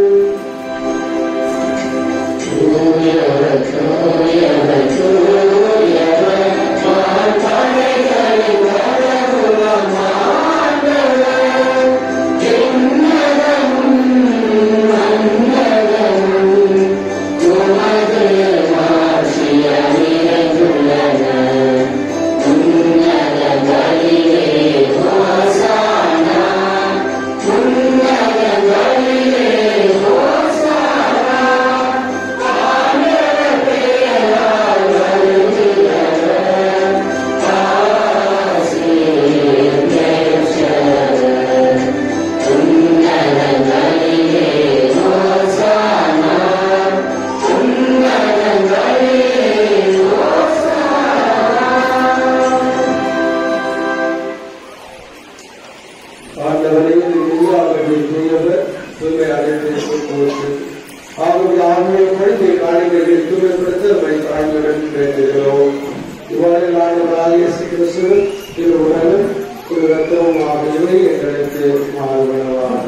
ஆண்டவரே இந்தியாவை தூயவர் தூய்மை அடைந்து ஆகவே ஆண்மை குழந்தை காணிகளை தூய்மைப்படுத்த நம்மை தாழ்மையுடன் வேண்டுகிறோம் இவ்வாறு ஆண்டவராக இயேசு கிறிஸ்து திரு உடலும் திரு ரத்தமும் ஆகியவை எங்களுக்கு மாறுபடவாக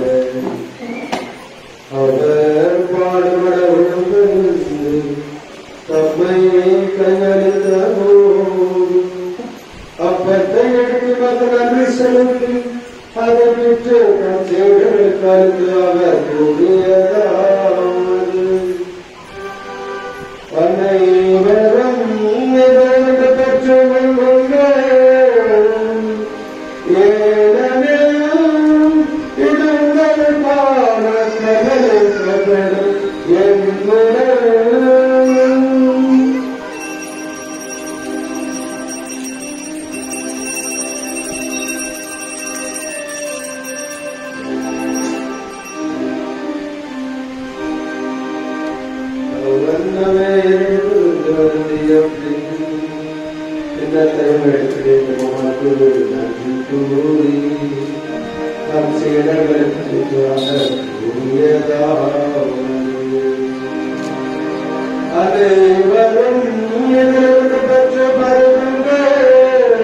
அவர் பாடுபட உணர்ந்து தம்மை கையளித்த போது அப்பத்தை எடுத்து மக்கள் நன்றி செலுத்தி அதை விட்டு நம் சேவைகளுக்கு அவர் கூறியதாவது அனைவரும் இதைவிட்டு பெற்றுக் கொள்ளுங்கள். ஏனெனில் இது உங்களுக்கான கவலைப்படும் என் உடல். அனைவரும் எங்களுக்கு பெற்ற பருவங்கள்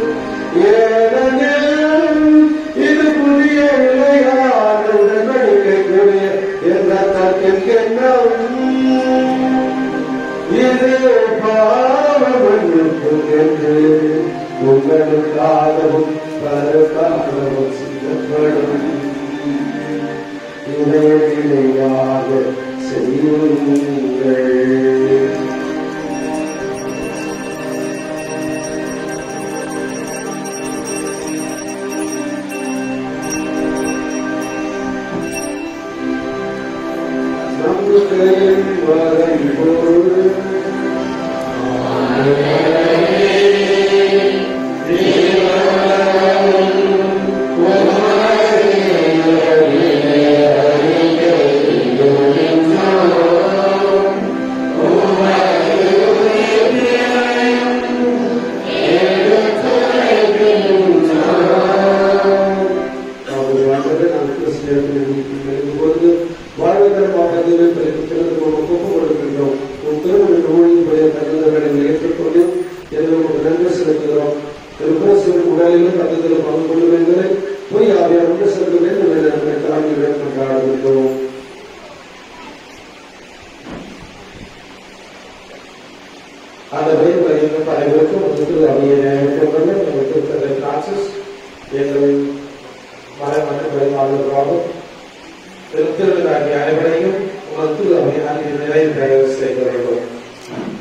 ஏனெனில் இது புதிய நிலையான உடன்படிக்கைக்குரிய என்ற தற்கென்றும் இது பாவமன்னிப்பும் என்று உங்களுக்காகவும் பலருக்காகவும் சிந்தப்படும் இதை நிலையாக செய்யுங்கள் நம்பிக்கையின் வரைபொருள் அவர்கள் வாழ்வதை நான் கிறிஸ்தியர்கள் இருக்கும்போது வாழ்வதற்காக பாவத்தில் பிறகு ஒப்பு கொடுக்கின்றோம் உன் திருமண ஊழியர்களுடைய தகுந்தவர்களை ஏற்றுக்கொண்டு என்று உங்களுக்கு நன்றி செலுத்துகிறோம் திருப்பரசு உடலிலும் தகுதியில் பங்கு கொள்ளும் என்பதை போய் ஆவியார் ஒன்று செல்ல வேண்டும் என நம்மை தாங்கியுடன் கொண்டாடுகின்றோம் அந்த வேறு வரையில் பலருக்கும் முதல் அவையை கொண்டு நமக்கு பிரான்சிஸ் எங்கள் மலை மற்றும் வெளிமாவட்டமாக திருத்திருவிழாவிய அனைவரையும் உணர்த்து அவை நிறைவு செய்ய வேண்டும்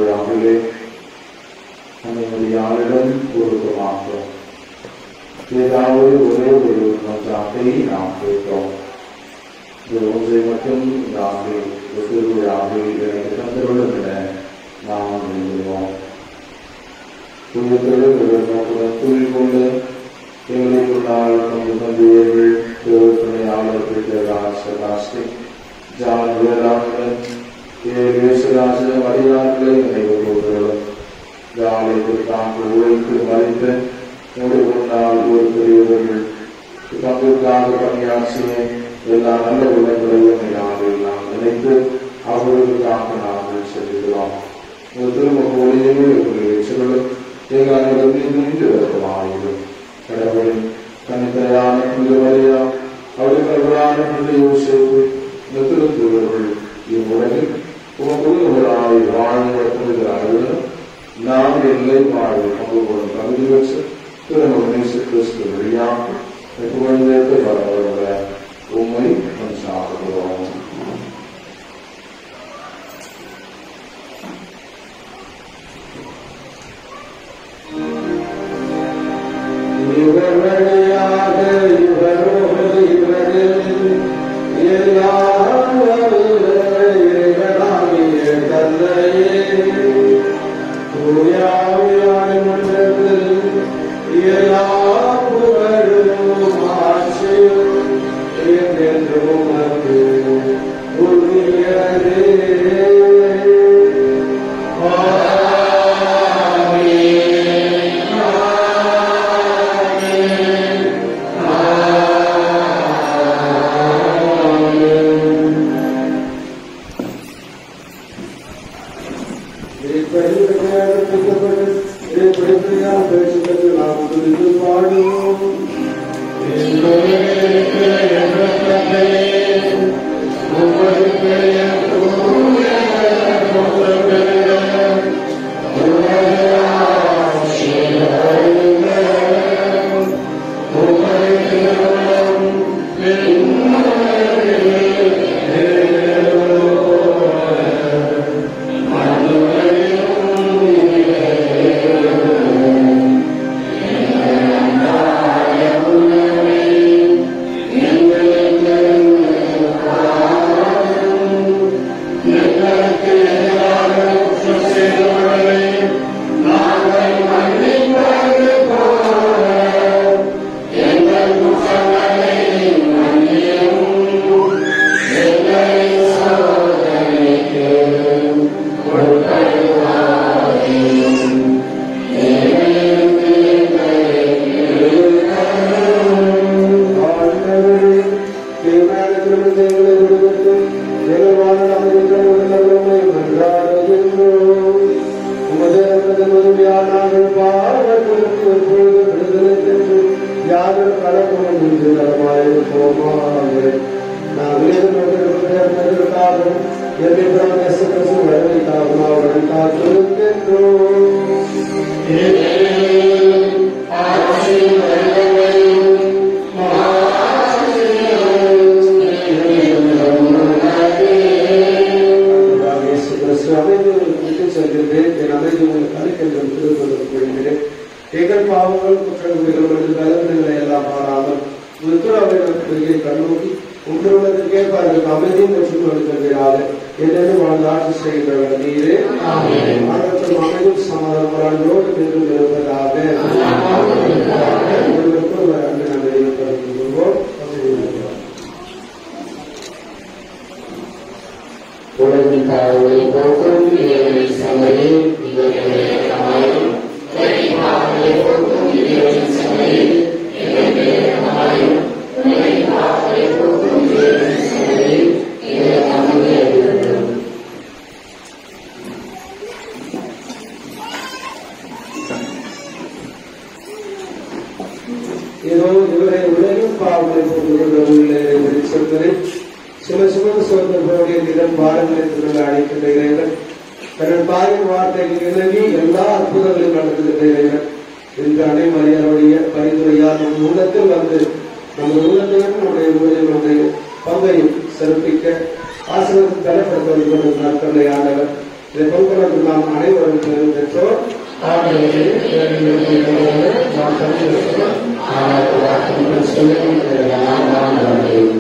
விழாவிலே நம்முடையாளிடம் பொருத்தமாக ஏதாவது ஒரே ஒரு மன்றாட்டை நாம் கேட்கிறோம் இந்த ஒன்றை மட்டும் இந்த ஆண்டில் இந்த திருவிழாவில் எனக்கு தந்தருடன் என நாம் விரும்புகிறோம் துணித்தொழில் நோக்குடன் துணில் கொண்டு எங்களை முன்னால் தமது தந்தையர்கள் துணையாளர்கள் ராசி ஜான் வேளாண்மன் ஏசுராஜ மரியாதை நினைவு கூறுகிறோம் ஜாலை தாங்கள் உழைத்து மறைத்த உங்களுடைய முன்னால் ஒரு பெரியவர்கள் தங்களுக்காக பணியாற்றிய எல்லா நல்ல உள்ளங்களையும் நாங்கள் நாம் நினைத்து அவர்களுக்காக நாங்கள் செல்கிறோம் உங்கள் திரும்ப ஒளியுமே உங்களுடைய சொல்லும் எங்கள் அனைவரும் நின்று வருமாயிரும் கடவுளின் தனித்தரையான புனித மரியா அவருடைய கடவுளான புனித யோசிப்பு இந்த திருத்தூதர்கள் இவ்வுலகில் உமக்குரியவர்களாய் வாழ்ந்த புனிதராகவும் நாம் எல்லை வாழ்வு பங்கு கொள்ளும் தகுதி வச்சு திருமண கிறிஸ்து வழியாக குழந்தைக்கு வரவர்கள உண்மை சாப்பிடுவோம் இவர் வழியாக இவரோடு இவரில் எல்லாம் வல்ல இறைவனாகிய தந்தையே, தூயாவியான மன்றத்தில் எல்லா புகழும் ஆட்சியும் என்றென்றும் உமக்கு உரியதே. எங்கள் பாவங்கள் குற்றங்கள் பலவீனங்களை எல்லாம் பாராமல் உத்தரவை கண்ணோக்கி உங்களுடைய கேட்பார்கள் அமைதியும் மற்றும் கொடுக்கிறாக என்னென்னு வாழ்ந்து ஆட்சி செய்கிறவர் நீரே மாற்றத்தில் அமைதியும் சமாதானங்களோடு நின்று இருப்பதாக ஒருவருக்கும் ஒரு அன்பு நம்ம ஏற்படுத்திக் கொள்வோம் உலகின் பாவங்களை போக்கும் இறைவனை சமையே இவர்களை சமாயும் உலகின் பாவங்களை போக்கும் இறைவனின் சமையே இவர்களை சமாயும் உலகின் பாவங்களை போக்கும் இறைவனின் சமையே இவரை நமக்கு அறிவிக்கும் ஏதோ இவரை உலகின் பாவங்களை போட்டு சொல்கிறேன் சில சுமந்த சோதர்களுடைய நிலம் பாரங்களை திரும்ப அழைக்கின்ற இறைவன் தன் தாயின் வார்த்தைக்கு இணங்கி எல்லா அற்புதங்களையும் நடத்துகின்ற இறைவன் இந்த அனைமரியாருடைய பரிந்துரையால் நம் உள்ளத்தில் வந்து நம்ம உள்ளத்தையும் நம்முடைய ஊழியர்களுடைய பங்கையும் சிறப்பிக்க ஆசிரியர் தலைப்படுத்த நாட்களை ஆண்டவர் இதை பொறுப்பதற்கு நாம் அனைவரும் பெற்றோர் ஆடையில் நாம் சொல்லியிருக்கிறோம் ஆனால் வார்த்தைகள் சொல்லுங்கள் நான் நான் வந்தேன்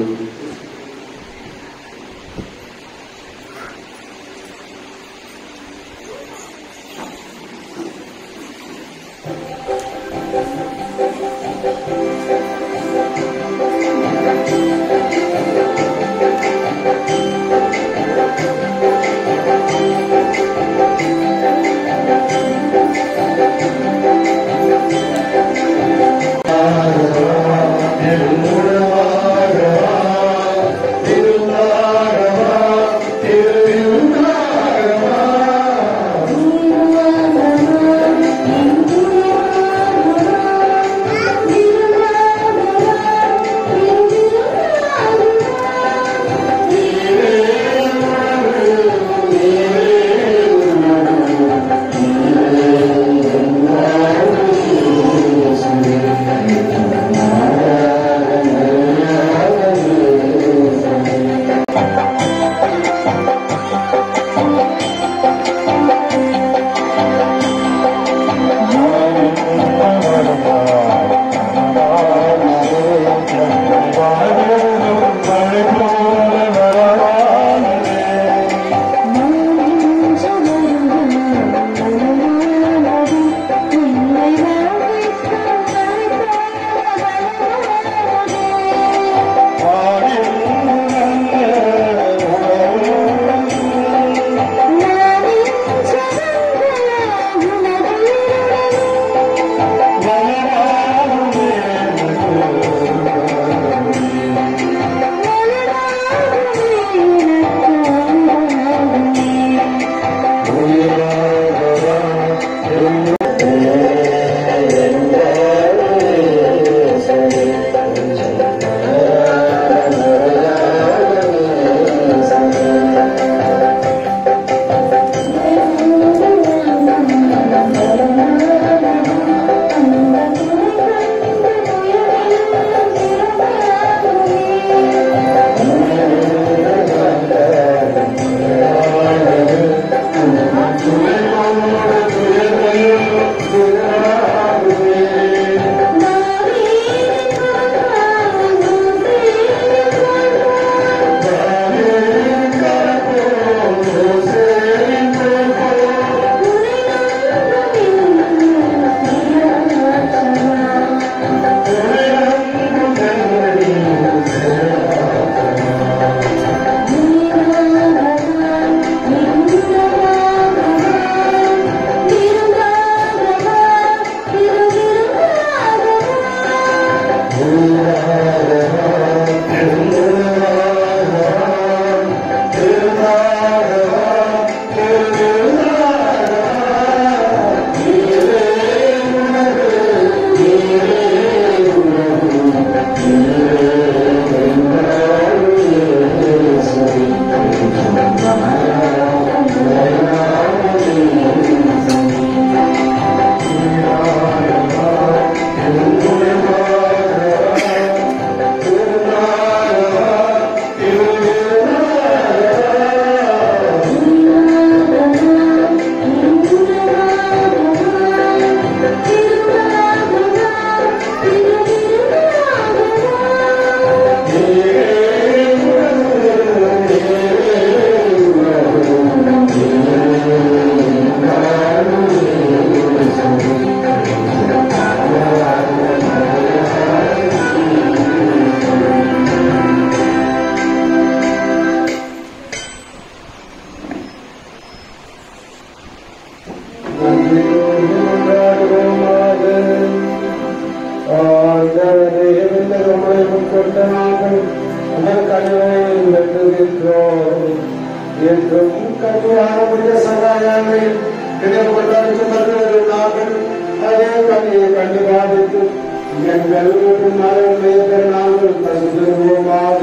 என்றும் கன்னியாகுமரிய சகாயாவை இடைப்பட்டாருக்கு நாங்கள் அதே கண்ணியை கண்டு பாதித்து எங்கள் மரங்களை நாங்கள் தந்துருவோமாக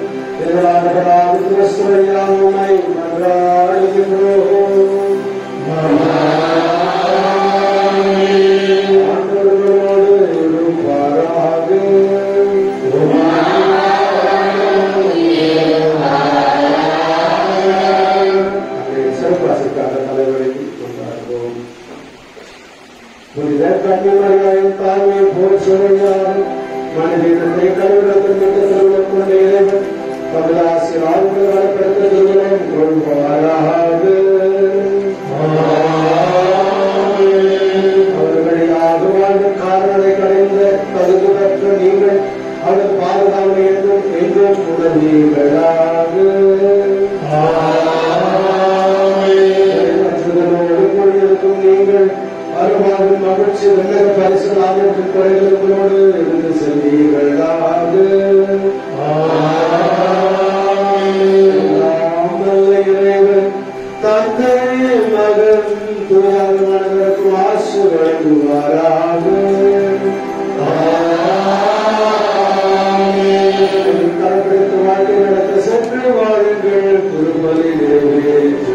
எதிராளர்களாக கிறிஸ்துவையால் உண்மை மன்றாடுகின்றோம் ஆண்டவர்களோடு இருப்பாராக சிறப்பு வாசிக்காக புனித கன்னிமரியாயின் தாய்மை போல் சுவையார் மனிதனை கருவிடத்தில் கொண்ட இறைவன் கமலாசி ஆழ்ந்து வளப்படுத்துகிறோம் கொள்வாராக அவர்களியாக வாழும் காரணத்தை கடைந்த தகுதி பெற்ற நீங்கள் அவர் பாதுகாவலை என்றும் என்றும் உடனீங்களாக அச்சுதனோடு கொண்டிருக்கும் நீங்கள் அருமாவும் மகிழ்ச்சி வெள்ளக பரிசுகளாக குறைகளுக்குள்ளோடு இருந்து செல்வீர்களாக எல்லாம் வல்ல இறைவன் தந்தை மகன் தூயாளர்களுக்கு ஆசு வழங்குவாராக கலப்பிடித்து வாழ்க்கை நடத்த சென்று வாழுங்கள் திருமலை நிறைவேற்று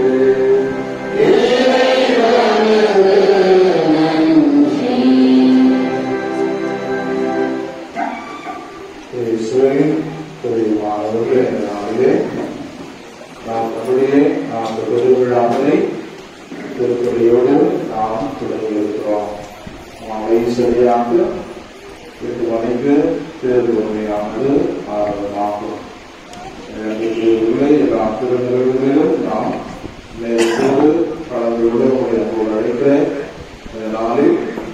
இயேசுவின் பிரியமானவர்களே, இந்த நாளிலே நாம் நம்முடைய நாம் இந்த பெருவிழாவினை திருப்பதியோடு நாம் தொடங்கியிருக்கிறோம் மாலை சரியாக எட்டு மணிக்கு தேர்வு உண்மையானது ஆரம்பமாகும் எனவே தேர்வுகளை எல்லா திருநிலைகளிலும் நாம் நேரத்தோடு கலந்து கொள்ள உங்களை அன்போடு அழைக்கிறேன் இந்த நாளில்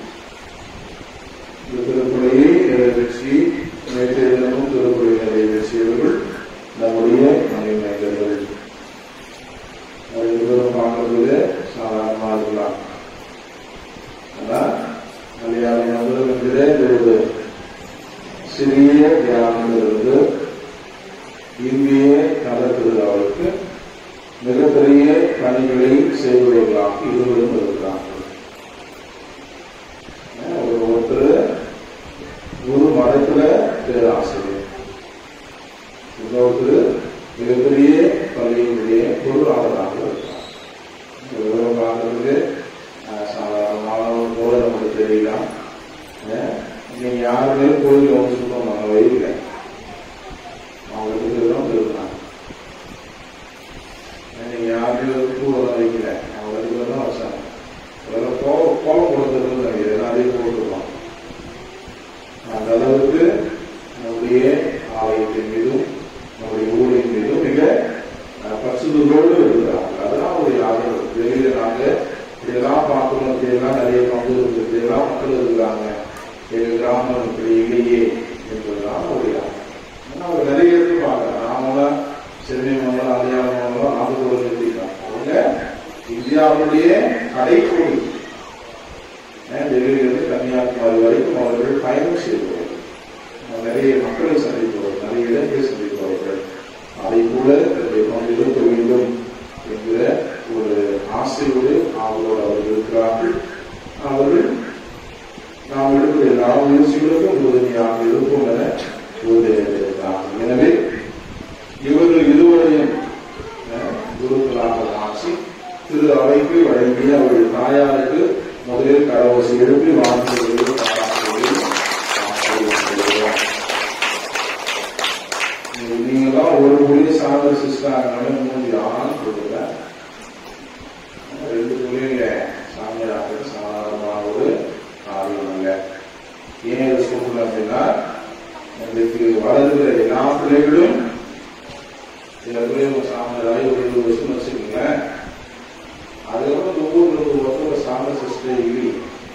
இந்த திருக்குறையை நிறைவேற்றி நேற்றைய தினமும் திருக்குறை நிறைவேற்றியவர்கள் நம்முடைய மனைவியர்கள் இருவரும் பார்க்கறது சாதாரணமாக இருக்கலாம் ஆனால் மலையாளி நபர் என்கிற ஒரு சிறிய தியானத்திலிருந்து இந்திய நலத்திருவிழாவுக்கு மிகப்பெரிய பணிகளை செய்பவர்களாக இருவரும் இருக்கிறார்கள் ஒரு ஒருத்தர் ஒரு மடத்துல பேராசிரியர் இன்னொருத்தர் மிகப்பெரிய பள்ளியினுடைய பொருளாளராக இருக்கிறார் விவரம் பார்க்கறதுக்கு அஹ், சாதாரணமான ஒரு போல நமக்கு தெரியலாம் அஹ், நீங்க யாருமே கோயில் வந்து சொல்லுவோம் நம்ம வயதில் அவங்களுக்கு தான் இருக்கிறாங்க நீங்க யாருமே பூ வர வைக்கல அவங்களுக்கு தான் வச்சாங்க அதெல்லாம் கோலம் கோலம் கொடுத்தது நினைக்கிறேன் நிறைய போட்டுருவாங்க அந்த அளவுக்கு நம்முடைய ஆலயத்தின் மீதும் நம்முடைய ஊரின் மீதும் மிக அஹ், பசுதலோடு இருக்கிறாங்க அதுதான் அவருடைய ஆதரவு வெளியில நாங்க இப்படியெல்லாம் பார்க்கணும் இப்படியெல்லாம் நிறைய பங்கு இருக்கு இப்படியெல்லாம் மக்கள் இருக்கிறாங்க எங்க கிராமம் இப்படி இல்லையே என்பதுதான் அவருடைய ஆதரவு. ஆனா அவர் நிறைய இருக்கு பார்க்கலாம் நாமெல்லாம் சென்னை மங்கலம் அடையாளம் மங்கலம் நாகர்கோவில் நிறுத்திக்கலாம் அவங்க இந்தியாவுடைய கடைக்கோடி அஹ் டெல்லியிலிருந்து கன்னியாகுமரி வரைக்கும் அவர்கள் பயணம் செய்தவர்கள் அவர் நிறைய மக்களை சந்திப்பவர்கள் நிறைய இடங்களை சந்திப்பவர்கள் அதை போல தன்னுடைய பங்கிலும் வேண்டும் என்கிற ஒரு ஆசையோடு அவர்களோடு அவர்கள் இருக்கிறார்கள் அவர்கள் நாம் எடுக்கிற எல்லா முயற்சிகளுக்கும் உறுதியாக இருப்போம் என உறுதியளித்திருக்கிறார்கள் எனவே இவர்கள் இருவரையும் அஹ், குருக்களாக மாற்றி திரு அவைக்கு வழங்கிய அவருடைய தாயாருக்கு முதலில் கடவுசி எழுப்பி வாழ்த்துவதையும் பாராட்டுவதையும் நாம் தெரிவித்துக் நீங்களாம் ஒரு புள்ளி சாதன சிஸ்டாங்க மூணு யாரும் கொடுக்கல ரெண்டு புள்ளியில சாமியார் சாதாரணமான ஒரு காரியம் அல்ல ஏன் இதை சொல்றேன் அப்படின்னா உங்களுக்கு வளர்கிற எல்லா பிள்ளைகளும் ஏற்கனவே ஒரு சாமியாராகி ஒரு இருபது வருஷம் வச்சுக்கோங்களேன் அதுக்கப்புறம் இந்த ஊர்ல ஒரு வருஷம் ஒரு சாமி சிஸ்டர் இல்லை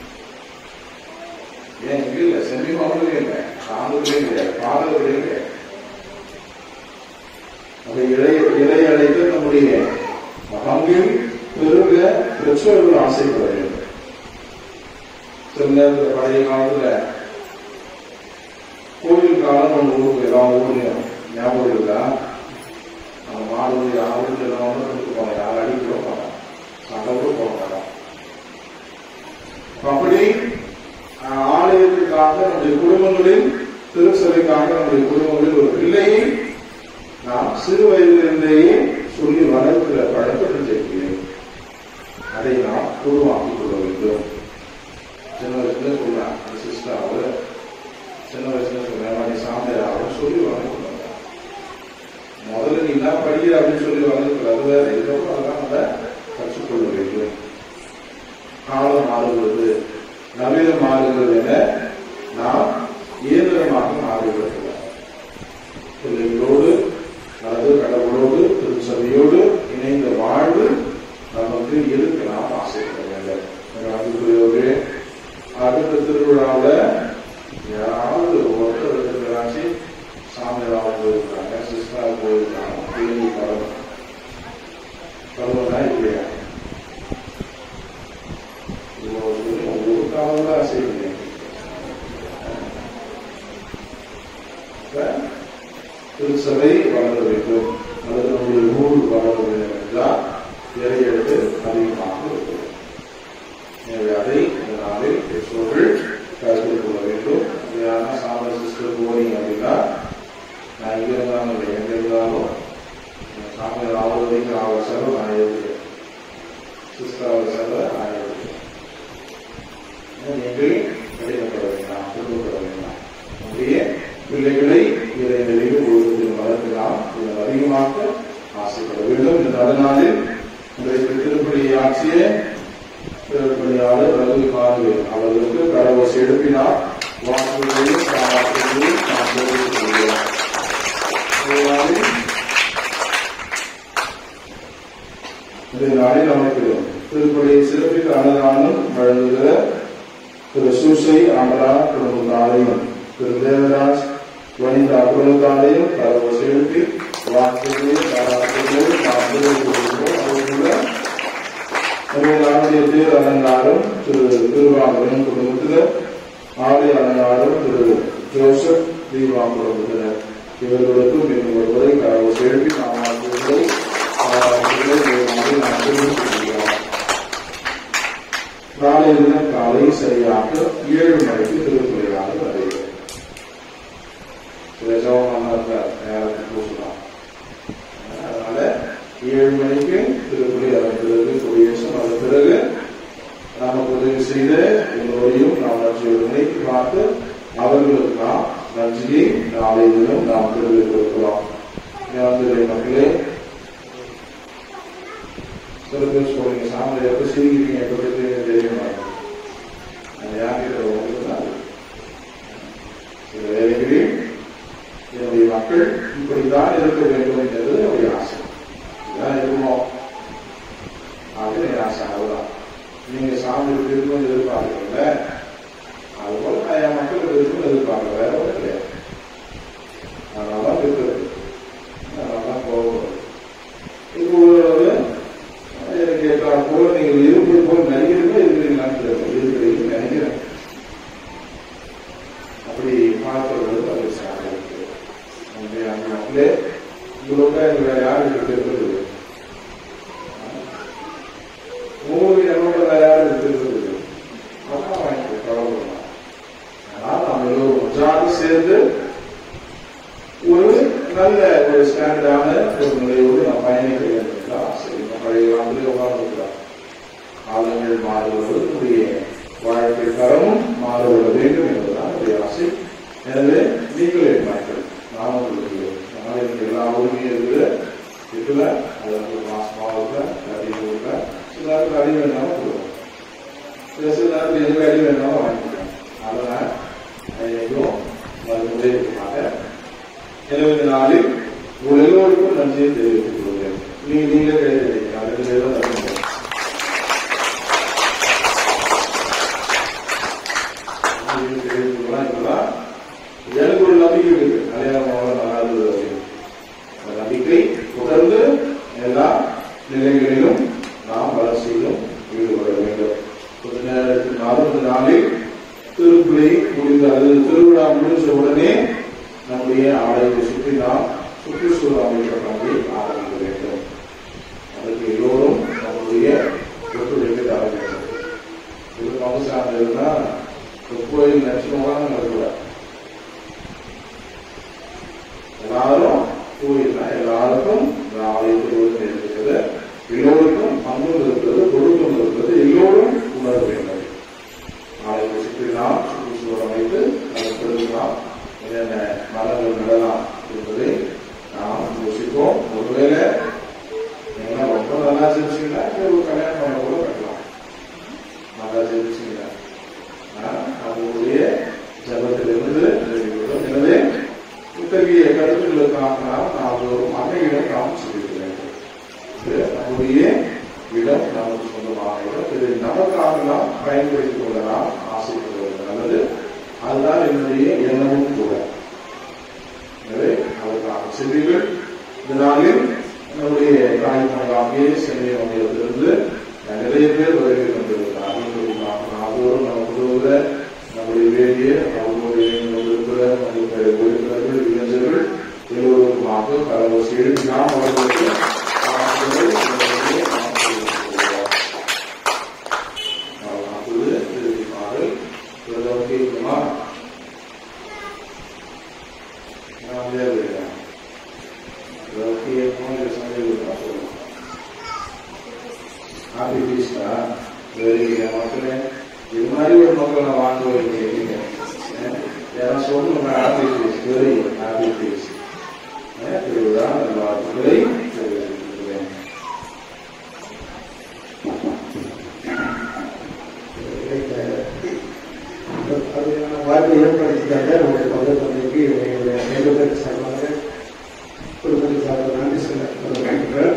ஏன் இங்க இல்ல செமி மாவட்டத்திலே இல்லை சாமிகளே இல்லை பாடல்களே இல்லை அந்த இறை இறை அழைத்து நம்முடைய பங்கில் பெருக பெற்றோர்கள் ஆசைப்பட வேண்டும் சில நேரத்தில் பழைய காலத்துல கோவில் காலம் நம்ம ஊருக்கு எல்லா ஊர்லயும் ஞாபகம் இருக்கா நம்ம மாடு யாரும் எல்லாம் கொடுத்து போனோம் யாரும் அடிக்க கூட போனோம் சண்டை கூட போக மாட்டோம் அப்படி ஆஹ், ஆலயத்திற்காக நம்முடைய குடும்பங்களில் திருச்சபைக்காக நம்முடைய குடும்பங்களில் ஒரு பிள்ளையை நாம் சிறு வயதிலிருந்தேயே சொல்லி வளர்க்கிற பழக்கத்தை செய்கிறேன் அதை நாம் உருவாக்கிக் கொள்ள வேண்டும் சின்ன வயசுல சொல்லலாம் அந்த சிஸ்டர் அவர் சின்ன வயசுல சொல்றேன் நீ சாமியார் அவர் சொல்லி வளர்க்கணும் முதல்ல நீ என்ன படிக்கிற அப்படின்னு சொல்லி வளர்க்கல அது வேற இதுக்கப்புறம் அதெல்லாம் நம்ம கற்றுக்கொள்ள வேண்டும் காலம் மாறுகிறது நவீனம் மாறுகிறது என நாம் இயந்திரமாக மாறிவிடுகிறோம் பிள்ளைகளோடு அல்லது கடவுளோடு திருச்சபையோடு இணைந்த வாழ்வு நமக்கு இருக்க நாம் ஆசைப்பட வேண்டும் அன்புக்குரியவர்களே அடுத்த திருவிழாவில் யாராவது ஒருத்தர் இருக்கிறாச்சு சாமியாராக போயிருக்காங்க சிஸ்டராக போயிருக்காங்க தேனி பருவம் பருவம்னா இல்லையா ஒரு காலம் தான் செய்யுங்க திருச்சபை வளர வேண்டும் அல்லது நம்முடைய ஊர் வளர வேண்டும் என்றால் இறையெழுத்து அதிகமாக இருக்கிறது எனவே அதை இந்த நாளில் பெற்றோர்கள் கருத்தில் கொள்ள வேண்டும் ஏன்னா சாமி சிஸ்டர் போனீங்க அப்படின்னா நான் இங்க இருந்தாலும் இல்லை எங்க இருந்தாலும் சாமி ஆவதைக்கு ஆகிற செலவு நான் இருக்கிறேன் சிஸ்டர் ஆகிற செலவு நான் இருக்கிறேன் நீங்கள் கடினப்பட வேண்டாம் துன்பப்பட வேண்டாம் அப்படியே பிள்ளைகளை இறை நிலையில் ஒழுக்கத்தில் வளர்க்கலாம் இதன் அதிகமாக ஆசைப்பட வேண்டும் இந்த நடுநாளில் இன்றைக்கு திருப்பதி ஆட்சிய திருப்பணியாளர் ரகு கார்வே அவர்களுக்கு கடவுள் எழுப்பினார் வாக்குகளையும் பாராட்டுகளையும் நாம் தெரிவித்துக் கொள்கிறோம் இந்த நாளில் இந்த நாளில் நமக்கு திருப்பதியை சிறப்பிக்க அன்னதானம் வழங்குகிற திரு சூசை அமரா குடும்பத்தாரையும் திரு தேவராஜ் வனிதா குடும்பத்தாரையும் கடவுள் எழுப்பி வாக்குகளையும் பாராட்டுகளையும் நாம் தெரிவித்துக் கொள்கிறோம் அவர்களுடைய நம்முடைய பேர் அலங்காரம் திரு திருவாங்கலம் குடும்பத்தினர் ஆலய அலங்காரம் திரு ஜோசப் தீபா குடும்பத்தினர் இவர்களுக்கும் இன்னும் ஒருவரை கடவுள் எழுப்பி நாம் வாழ்த்துக்களை பாராட்டுகளை தேவனாலே நாம் தெரிவித்துக் கொள்கிறோம் நாளைய தினம் காலை சரியாக ஏழு மணிக்கு திருப்பதியாக நடைபெறும் சில ஜபமான நேரத்துக்கு போகலாம் அதனால ஏழு மணிக்கு திருப்பதி அதன் பிறகு குடியேற்றம் அதன் பிறகு நமக்கு உதவி செய்த எல்லோரையும் நாம் நன்றியுடனே பார்த்து அவர்களுக்கு நாம் நன்றியை நாளை தினம் நாம் தெரிவித்து இருக்கிறோம் ஞாபக மக்களே சில பேர் சொல்றீங்க சாமி எப்ப சிரிக்கிறீங்க எப்ப கத்துறீங்க தெரிய மாட்டேன் அது யார்கிட்ட உங்களுக்கு தான் சில வேலைகளில் என்னுடைய மக்கள் இப்படித்தான் இருக்க வேண்டும் என்பது என்னுடைய ஆசை இதுதான் இருக்கணும் அது என் ஆசை அதுதான் நீங்க சாமி இப்படி இருக்கணும்னு எதிர்பார்க்கல அதுபோல நான் என் மக்களுக்கு இருக்கணும்னு எதிர்பார்க்கல வேற ஒன்றும் கிடையாது அதனாலதான் இருக்கிறது அதனாலதான் கோபப்படுது இது ஓரளவு எனக்கு எட்டாம் போல நீங்கள் இருப்பது போல் நினைக்கிறீங்க இருக்கிறீங்களான்னு தெரியல இருக்கிறீங்க நினைக்கிறேன் அப்படி பார்க்கிறது அது சாக இருக்கு நம்முடைய அந்த மக்களே உங்களோட வேற யாருக்கு இருக்கிறது உங்களுக்கு என்னோட வேற யாருக்கு இருக்கிறது அதான் வாங்கிட்டு கவலைப்படலாம் ஆனால் நாம் எல்லோரும் ஒன்றாக சேர்ந்து ஒரு நல்ல ஒரு ஸ்டாண்டர்டான ஒரு நிலையோடு நாம் பயணிக்க வேண்டும் என்ற ஆசை நம்ம பழைய காலத்திலே உட்கார்ந்துருக்கலாம் காலங்கள் மாறுவது நம்முடைய வாழ்க்கை தரமும் மாறுபட வேண்டும் என்பதுதான் என்னுடைய ஆசை எனவே நீங்கள் என் மக்கள் நான் உங்களுக்கு அதனால எனக்கு எல்லா உரிமையும் இருக்குது இருக்குல்ல அது வந்து மாசமா இருக்க அதிகம் இருக்க சில நேரத்தில் அடி வேணாலும் கொடுக்கும் சில சில நேரத்தில் எதுக்கு அடி வேணாலும் வாங்கிக்கிறேன் அதனால் ஐயோ மறுபடியும் இருக்கமாக எனவே இந்த நாளில் உங்கள் எல்லோருக்கும் நன்றியை தெரிவித்துக் கொள்கிறேன் நீ நீங்களே கைதடிங்க அதுக்கு நேரம் நன்றி எனக்கு ஒரு நம்பிக்கை இருக்கு கல்யாணமாக நல்லா இருந்தது அப்படின்னு அந்த நம்பிக்கை தொடர்ந்து எல்லா நிலைகளிலும் நாம் வளர்ச்சியிலும் ஈடுபட வேண்டும் கொஞ்ச நேரத்துக்கு நாற்பது நாளில் திருப்பிள்ளை முடிந்த அது திருவிழா முடிஞ்ச உடனே நம்முடைய ஆலயத்தை சுற்றி நாம் சுற்றுச்சூழல் அமைக்கிற பணியை ஆரம்பிக்க வேண்டும் அதற்கு எல்லோரும் நம்முடைய ஒத்துழைப்பை தர வேண்டும் இது பங்கு சார்ந்ததுன்னா கோயில் லட்சணமாக நடக்கூடாது எல்லாரும் கோயில்னா எல்லாருக்கும் இந்த ஆலயத்தில் ஒழுங்கு இருக்கிறது எல்லோருக்கும் பங்கும் இருக்கிறது கொடுக்கும் இருக்கிறது எல்லோரும் உணர வேண்டும் ஆலயத்தை சுற்றி நாம் சுற்றுச்சூழல் அமைத்து அதன் பிறகு நாம் என்னென்ன மரங்கள் நடலாம் என்பதை நாம் யோசிப்போம் ஒருவேளை நீங்க ரொம்ப நல்லா செஞ்சீங்கன்னா ஒரு கல்யாணம் பண்ண கூட கட்டலாம் நல்லா ஜெபிச்சீங்க அவங்களுடைய ஜபத்திலிருந்து நிறைவேறும். எனவே இத்தகைய கருத்துக்களுக்காக நாம் நாள்தோறும் அன்னையிடம் நாம் சொல்லிக்கிறேன் இது நம்முடைய இடம் நமக்கு சொந்தமான இடம் இதை நமக்காக நாம் பயன்படுத்திக் கொள்ள நாம் ஆசைப்படுவது நல்லது அதுதான் என்னுடைய எண்ணமும் கூட எனவே அதற்கான செய்திகள் இதனாலே நம்முடைய தாய்மொழியாகிய சென்னை மாநிலத்திலிருந்து நிறைய பேர் வருகை கொண்டிருக்கிறார்கள் நாள்தோறும் நமக்கு உதவுகிற நம்முடைய வேண்டிய அவர்களுடைய இருக்கிற நம்முடைய உறுப்பினர்கள் இளைஞர்கள் எல்லோருக்குமாக கலவசி எழுதி நாம் அவர்களுக்கு ஆசிரியரை நம்முடைய ஆசிரியர் அப்பொழுது இறுதிப்பாடல் கேட்குமா நான் தேவையில்லை ஹாப்பி பீஸ்டா வெரி மக்களே இது மாதிரி ஒரு மக்கள் நான் வாங்க வைக்கிறீங்க யாரும் சொல்லணும் happy peace very happy peace இதுதான் எல்லா மக்களை தெரிவிக்கிறேன் அதுக்கான வாய்ப்பை ஏற்படுத்திட்டாங்க நம்முடைய பங்கு தந்தைக்கு எங்களுடைய ரெண்டு பேருக்கு சார்பாக குடும்பத்துக்கு சார்பாக நன்றி சொல்ல விரும்புகிறேன்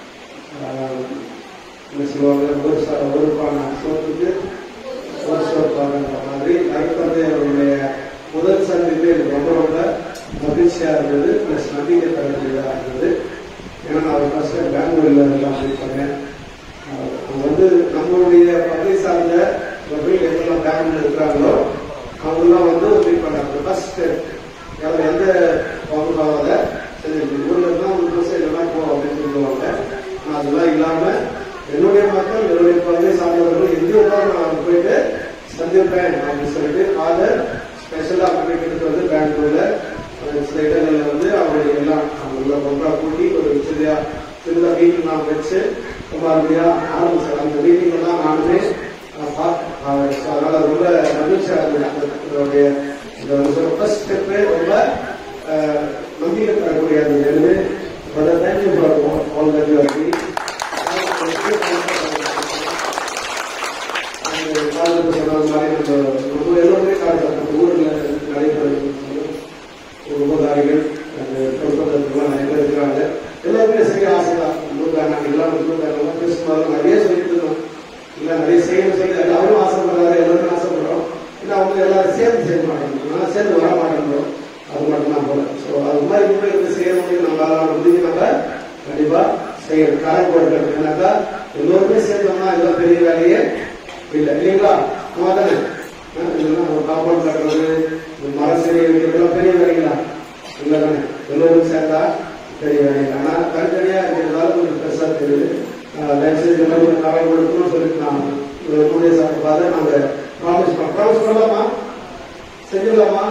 என்ன சொல்லுவாங்க ஒரு ச ஒரு பானை சோத்துக்கு ஒரு சோப்பான்ற மாதிரி நடுத்தந்தை அவருடைய முதல் சந்திப்பு எனக்கு ரொம்ப ரொம்ப மகிழ்ச்சியாக இருந்தது ப்ளஸ் நம்பிக்கை தரக்கூடியதாக இருந்தது ஏன்னா நான் ஃபர்ஸ்ட் பெங்களூர்ல எல்லாம் போய் பண்ணேன் அங்க வந்து நம்மளுடைய பகுதி சார்ந்த மக்கள் எங்கெல்லாம் பேங்க்ல இருக்கிறாங்களோ அவங்கெல்லாம் வந்து மீட் பண்ணாங்க ஃபர்ஸ்ட் யாரும் எந்த பாகுபாவாத சரி இந்த ஊர்ல இருந்தா ஒரு தோசை இதெல்லாம் போ அப்படின்னு சொல்லுவாங்க ஆனா அதெல்லாம் இல்லாம என்னுடைய மக்கள் என்னுடைய பகுதியை சார்ந்தவர்கள் எங்க இருந்தாலும் நான் அங்க போயிட்டு சந்திப்பேன் அப்படின்னு சொல்லிட்டு ஃபாதர் ஸ்பெஷலா கிட்ட வந்து பெங்களூர்ல சில இடங்கள்ல வந்து அவருடைய எல்லாம் அவங்கள ஒன்றா கூட்டி ஒரு சிறியா சிறிதா மீட்டிங் நான் வச்சு ரொம்ப அருமையா ஆரம்பிச்சாங்க அந்த மீட்டிங் எல்லாம் நானுமே அஹ், பார்த்தேன் அஹ், so அதனால ரொம்ப மகிழ்ச்சியா இருந்தது அந்த இதனுடைய இந்த ஃபர்ஸ்ட் ஸ்டெப்பே ரொம்ப அஹ், நம்பிக்கை தரக்கூடிய அந்த நிலைமை but thank you for all that you are சொன்னது மாதிரி நம்ம நம்ம எல்லோருமே காட்டுறோம் நம்ம ஊரில் நடைபெறும் உபகாரிகள் அந்த பிரபந்தத்துலாம் நிறைய பேர் இருக்கிறாங்க எல்லாருமே செய்ய ஆசைதான் நூற்றாண்டு எல்லாம் நூற்றாண்டு பேசும்போது நிறைய சொல்லிட்டு இருந்தோம் இல்லை நிறைய செய்யணும் சொல்லி எல்லாரும் ஆசைப்படுறாரு எல்லாருமே ஆசைப்படுறோம் இல்லை அவங்க எல்லாரும் சேர்ந்து செய்ய மாட்டேங்கிறோம் நான் சேர்ந்து வர மாட்டேங்கிறோம் அது மட்டும் தான் போல ஸோ அது மாதிரி இன்னும் இருந்து செய்ய முடியும் நம்மளால முடிஞ்சு நம்ம கண்டிப்பா செய்யணும் கணக்கு போட்டுக்கிறதுனாக்கா எல்லோருமே சேர்ந்தோம்னா இதெல்லாம் பெரிய வேலையே இல்லை இல்லைங்களா ஆமா தானே ஆ, இதெல்லாம் ஒரு காம்பவுண்ட் கட்டுறது ஒரு மரம் செடி வைக்கிறதுலாம் பெரிய வேலைங்களா இல்லை தானே எல்லோரும் சேர்ந்தா பெரிய வேலைங்க ஆனா தனித்தனியா இருக்கிறதால கொஞ்சம் பெருசா தெரியுது லைசன்ஸ் எல்லாம் ஒரு கவலை கொடுக்கணும்னு சொல்லிட்டு நான் என்னுடைய சார்பாக நாங்க ப்ராமிஸ் பண்ண ப்ராமிஸ் பண்ணலாமா செஞ்சிடலாமா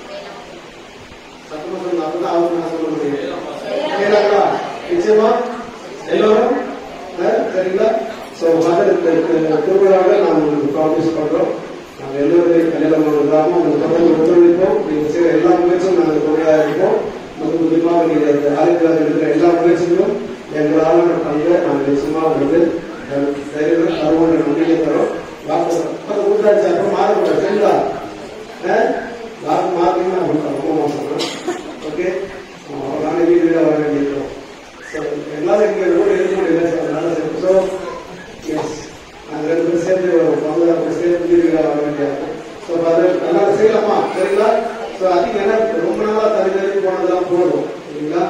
சத்தமா சொல்லணும் அப்பதான் அவங்க நான் சொல்ல முடியும் கேட்கலாங்களா நிச்சயமா எல்லோரும் ஆ, சரிங்களா ஸோ மதர் திருவிழாவை நான் உங்களுக்கு ப்ராமிஸ் பண்றோம் நாங்கள் எல்லோருமே கல்யாணம் கிராமம் உங்களுக்கு தொடர்ந்து ஒத்துழைப்போம் நீங்க செய்கிற எல்லா முயற்சியும் நாங்கள் துணையாக இருப்போம் அது முக்கியமாக நீங்க இந்த ஆளுக்காக இருக்கிற எல்லா முயற்சிகளும் எங்களால் பங்கு நாங்கள் நிச்சயமா உங்களுக்கு அஹ், தைரியம் தருவோம் நம்பிக்கை தரோம் வாக்கு பத்து கூட்டாட்சி அப்புறம் மாறக்கூடாது சரிங்களா வாக்கு மாற்றிங்கன்னா ரொம்ப மோசம் ஓகே நாங்கள் வீடு வீடாக வர வேண்டியிருக்கிறோம் ஸோ எல்லாரும் இங்கே கூட இருக்க முடியல சார் அதனால ஸோ எஸ் நாங்கள் ரெண்டு பேரும் சேர்ந்து பங்கு சேர்ந்து வீடு வீடாக வர வேண்டியிருக்கோம் ஸோ அது நல்லா செய்யலாமா சரிங்களா ஸோ அதிகம் என்ன ரொம்ப நாளாக தனி தனி போனதெல்லாம் போதும் சரிங்களா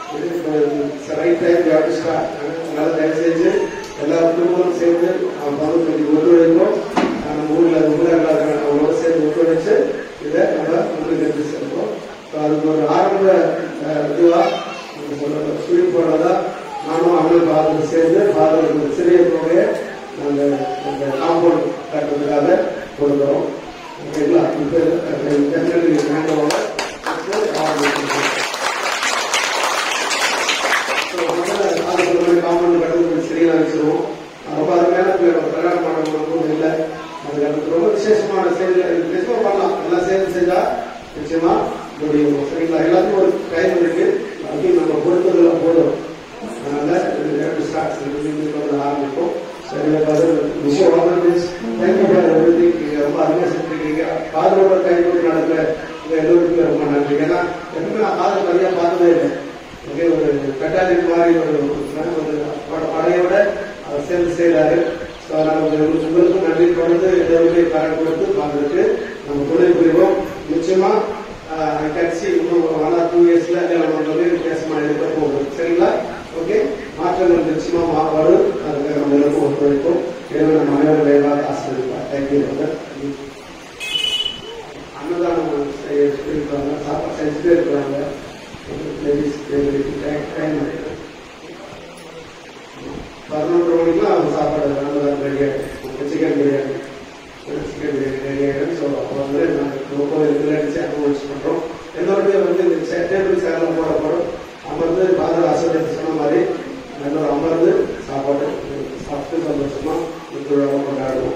ரைட் டைம் யூ ஸ்டார்ட் அதனால தயவு செஞ்சு எல்லா குடும்பங்களும் சேர்ந்து அவன் பங்கு பண்ணி ஒத்துழைப்போம் நம்ம ஊரில் ஊரில் எல்லாரும் அவங்களோட சேர்ந்து ஒத்துழைச்சு இதை நம்ம உங்களுக்கு எடுத்து செல்வோம் ஸோ அதுக்கு ஒரு ஆரம்ப அஹ், இதுவா நம்ம சொல்ற சுழி போடுறதா நானும் அண்ணன் ஃபாதர் சேர்ந்து ஃபாதருக்கு ஒரு சிறிய தொகையை நாங்கள் அந்த காம்பவுண்ட் கட்டுறதுக்காக கொடுக்குறோம் ஓகேங்களா இப்போ டெஃபினெட்லி ஹேண்ட் ஓவர் காம்பவுண்ட் கட்டுறது சரியா வச்சிருவோம் ரொம்ப அருமையான பிள்ளை கல்யாணம் பண்ண இல்லை அதுக்கு அடுத்து ரொம்ப விசேஷமான செயல்கள் நிச்சயமா பண்ணலாம் எல்லாம் சேர்ந்து செஞ்சா நிச்சயமா முடியும் சரிங்களா எல்லாத்துக்கும் ஒரு டைம் இருக்கு அப்படி நம்ம பொறுத்ததெல்லாம் போதும் அதனால ஸ்டார்ட் ஆரம்பிப்போம் சரி விஷயம் தேங்க்யூ ஃபார் எவ்ரிதிங் நீங்க ரொம்ப அருமையா செஞ்சிருக்கீங்க காதலோட கை கொண்டு நடக்கிற உங்க எல்லோருக்குமே ரொம்ப நன்றி ஏன்னா எப்பவுமே நான் காதல் நிறைய பார்த்ததே இல்லை ஓகே ஒரு கட்டாளிக்கு மாதிரி ஒரு ஒரு பட- படையோட அவர் சேர்ந்து செய்கிறாரு ஸோ அதனால உங்களுக்கு உங்களுக்கும் நன்றி தொடர்ந்து எல்லோருமே கரை கொடுத்து பார்த்துட்டு நம்ம தொழில் புரிவோம் நிச்சயமா கட்சி இன்னும் ஒன் ஆர் டூ இயர்ஸ்ல நம்ம வந்து வித்தியாசமா இருக்க போகுது சரிங்களா ஓகே மாற்றங்கள் நிச்சயமா மா- வரும் அதுக்கு நம்ம எல்லாருக்கும் ஒத்துழைப்போம் எனவே நம்ம அனைவரும் எல்லாரும் ஆசிரியர் தேங்க்யூ அன்னதானம் செய்ய இருக்கிறாங்க சாப்பாடு செஞ்சுட்டே இருக்கிறாங்க லேடிஸ் டைம் பதினொன்று மணிக்கெல்லாம் அவங்க சாப்பாடு அன்னதானம் ரெடி ஆகிடும் chicken biryani chicken biryani ready ஆகிடும் ஸோ அப்போ வந்து நாங்கள் முப்பது இதில் அடிச்சு அனுபவிச்சு பண்ணுறோம் எல்லோருமே வந்து இந்த டேபிள் சேரில் போட போகிறோம் அமர்ந்து பாதர் ஆசிரியர் சொன்ன மாதிரி எல்லோரும் அமர்ந்து சாப்பாடு சாப்பிட்டு சந்தோஷமா இந்த விழாவை கொண்டாடுவோம்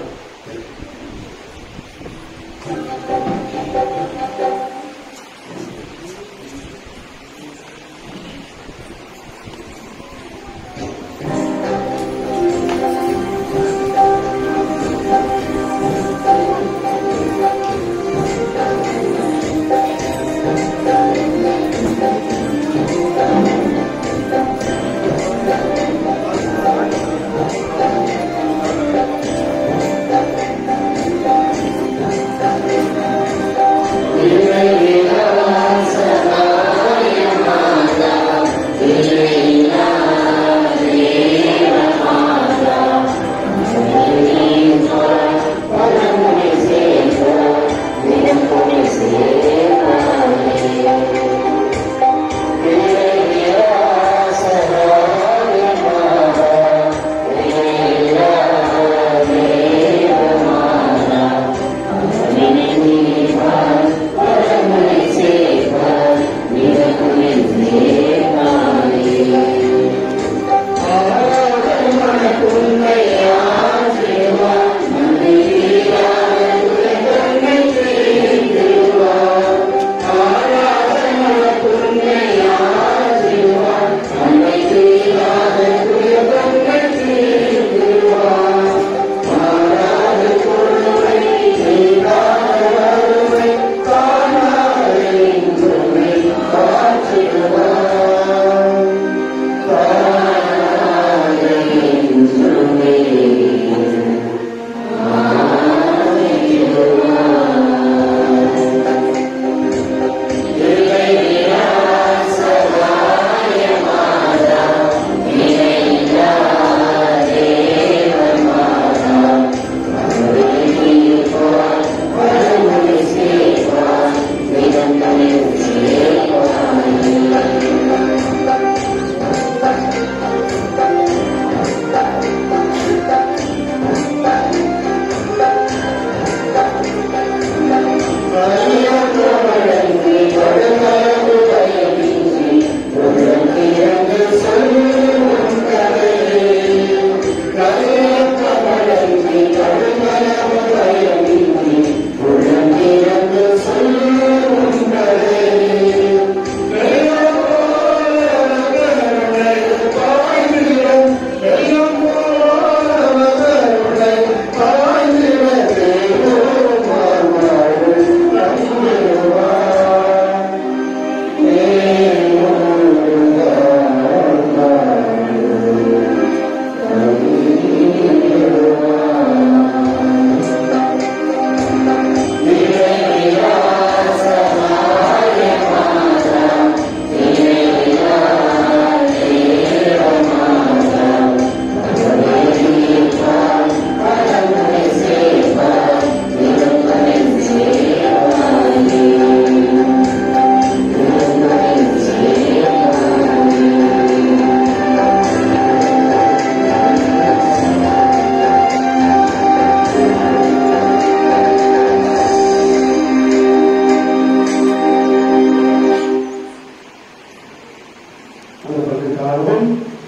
அதற்காகவும்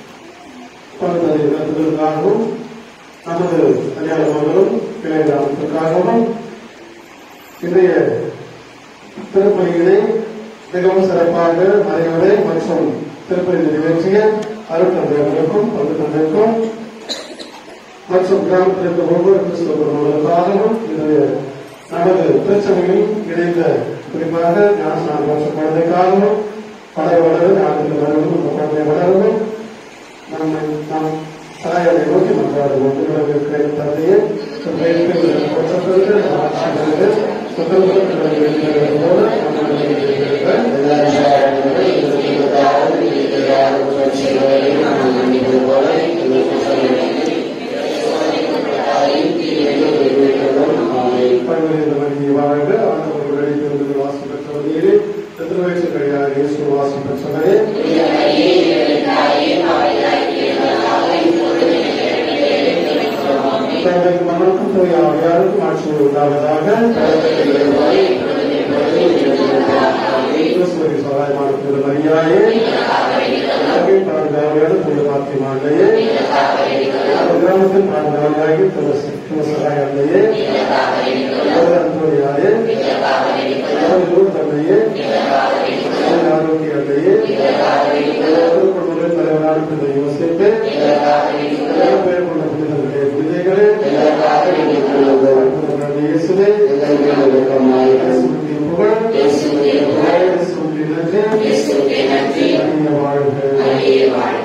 பல்வேறு இடங்களுக்காகவும் நமது கல்யாண மகளும் கிளை கிராமத்திற்காகவும் இன்றைய திருப்பலிகளை மிகவும் சிறப்பாக மறைவரை மற்றும் திருப்பலி நிறைவேற்றிய அருட்தந்தையர்களுக்கும் பங்கு தந்தைக்கும் மற்றும் கிராமத்தில் இருக்க ஒவ்வொரு கிறிஸ்தவ குடும்பங்களுக்காகவும் இது நமது பிரச்சனைகளில் இணைந்த குறிப்பாக ஞானஸ்நான மோட்ச குழந்தைக்காகவும் பழைய வளர ஞானத்தில் வருவதும் இந்த குழந்தை வளரவும் நம்மை நாம் தாயோட நோக்கி மன்றாடுவோம் உங்களுக்கு தந்தையே சுதந்திரத்தில் போல பல்வேறு மணியை வாழ்க ஆண்டவர்கள் வெளியிலிருந்து வாசி பெற்றவர்களே எத்தனை வயசு கிடையாது இயேசு வாசி பெற்றவரே தங்களுக்கு மகனுக்கும் தூய ஆவியாருக்கும் ஆட்சி உண்டாவதாக கிறிஸ்துவின் சகாயமான திரு மரியாயே பாதுகாவலியான திரு பாத்திமாண்டையே கிராமத்தில் பாதுகாவலியாகி திரு திரு சகாயண்டையே அன்புடையாயே லூர் தந்தையே ஆரோக்கிய அண்டையே குடும்பங்களின் தலைவரான திரு யோசிப்பு பேர் கொண்ட புனிதர்களே புனிதைகளே இயேசுவே இயேசுவின் புகழ் இயேசுவின் நன்றி அழிய வாழ்க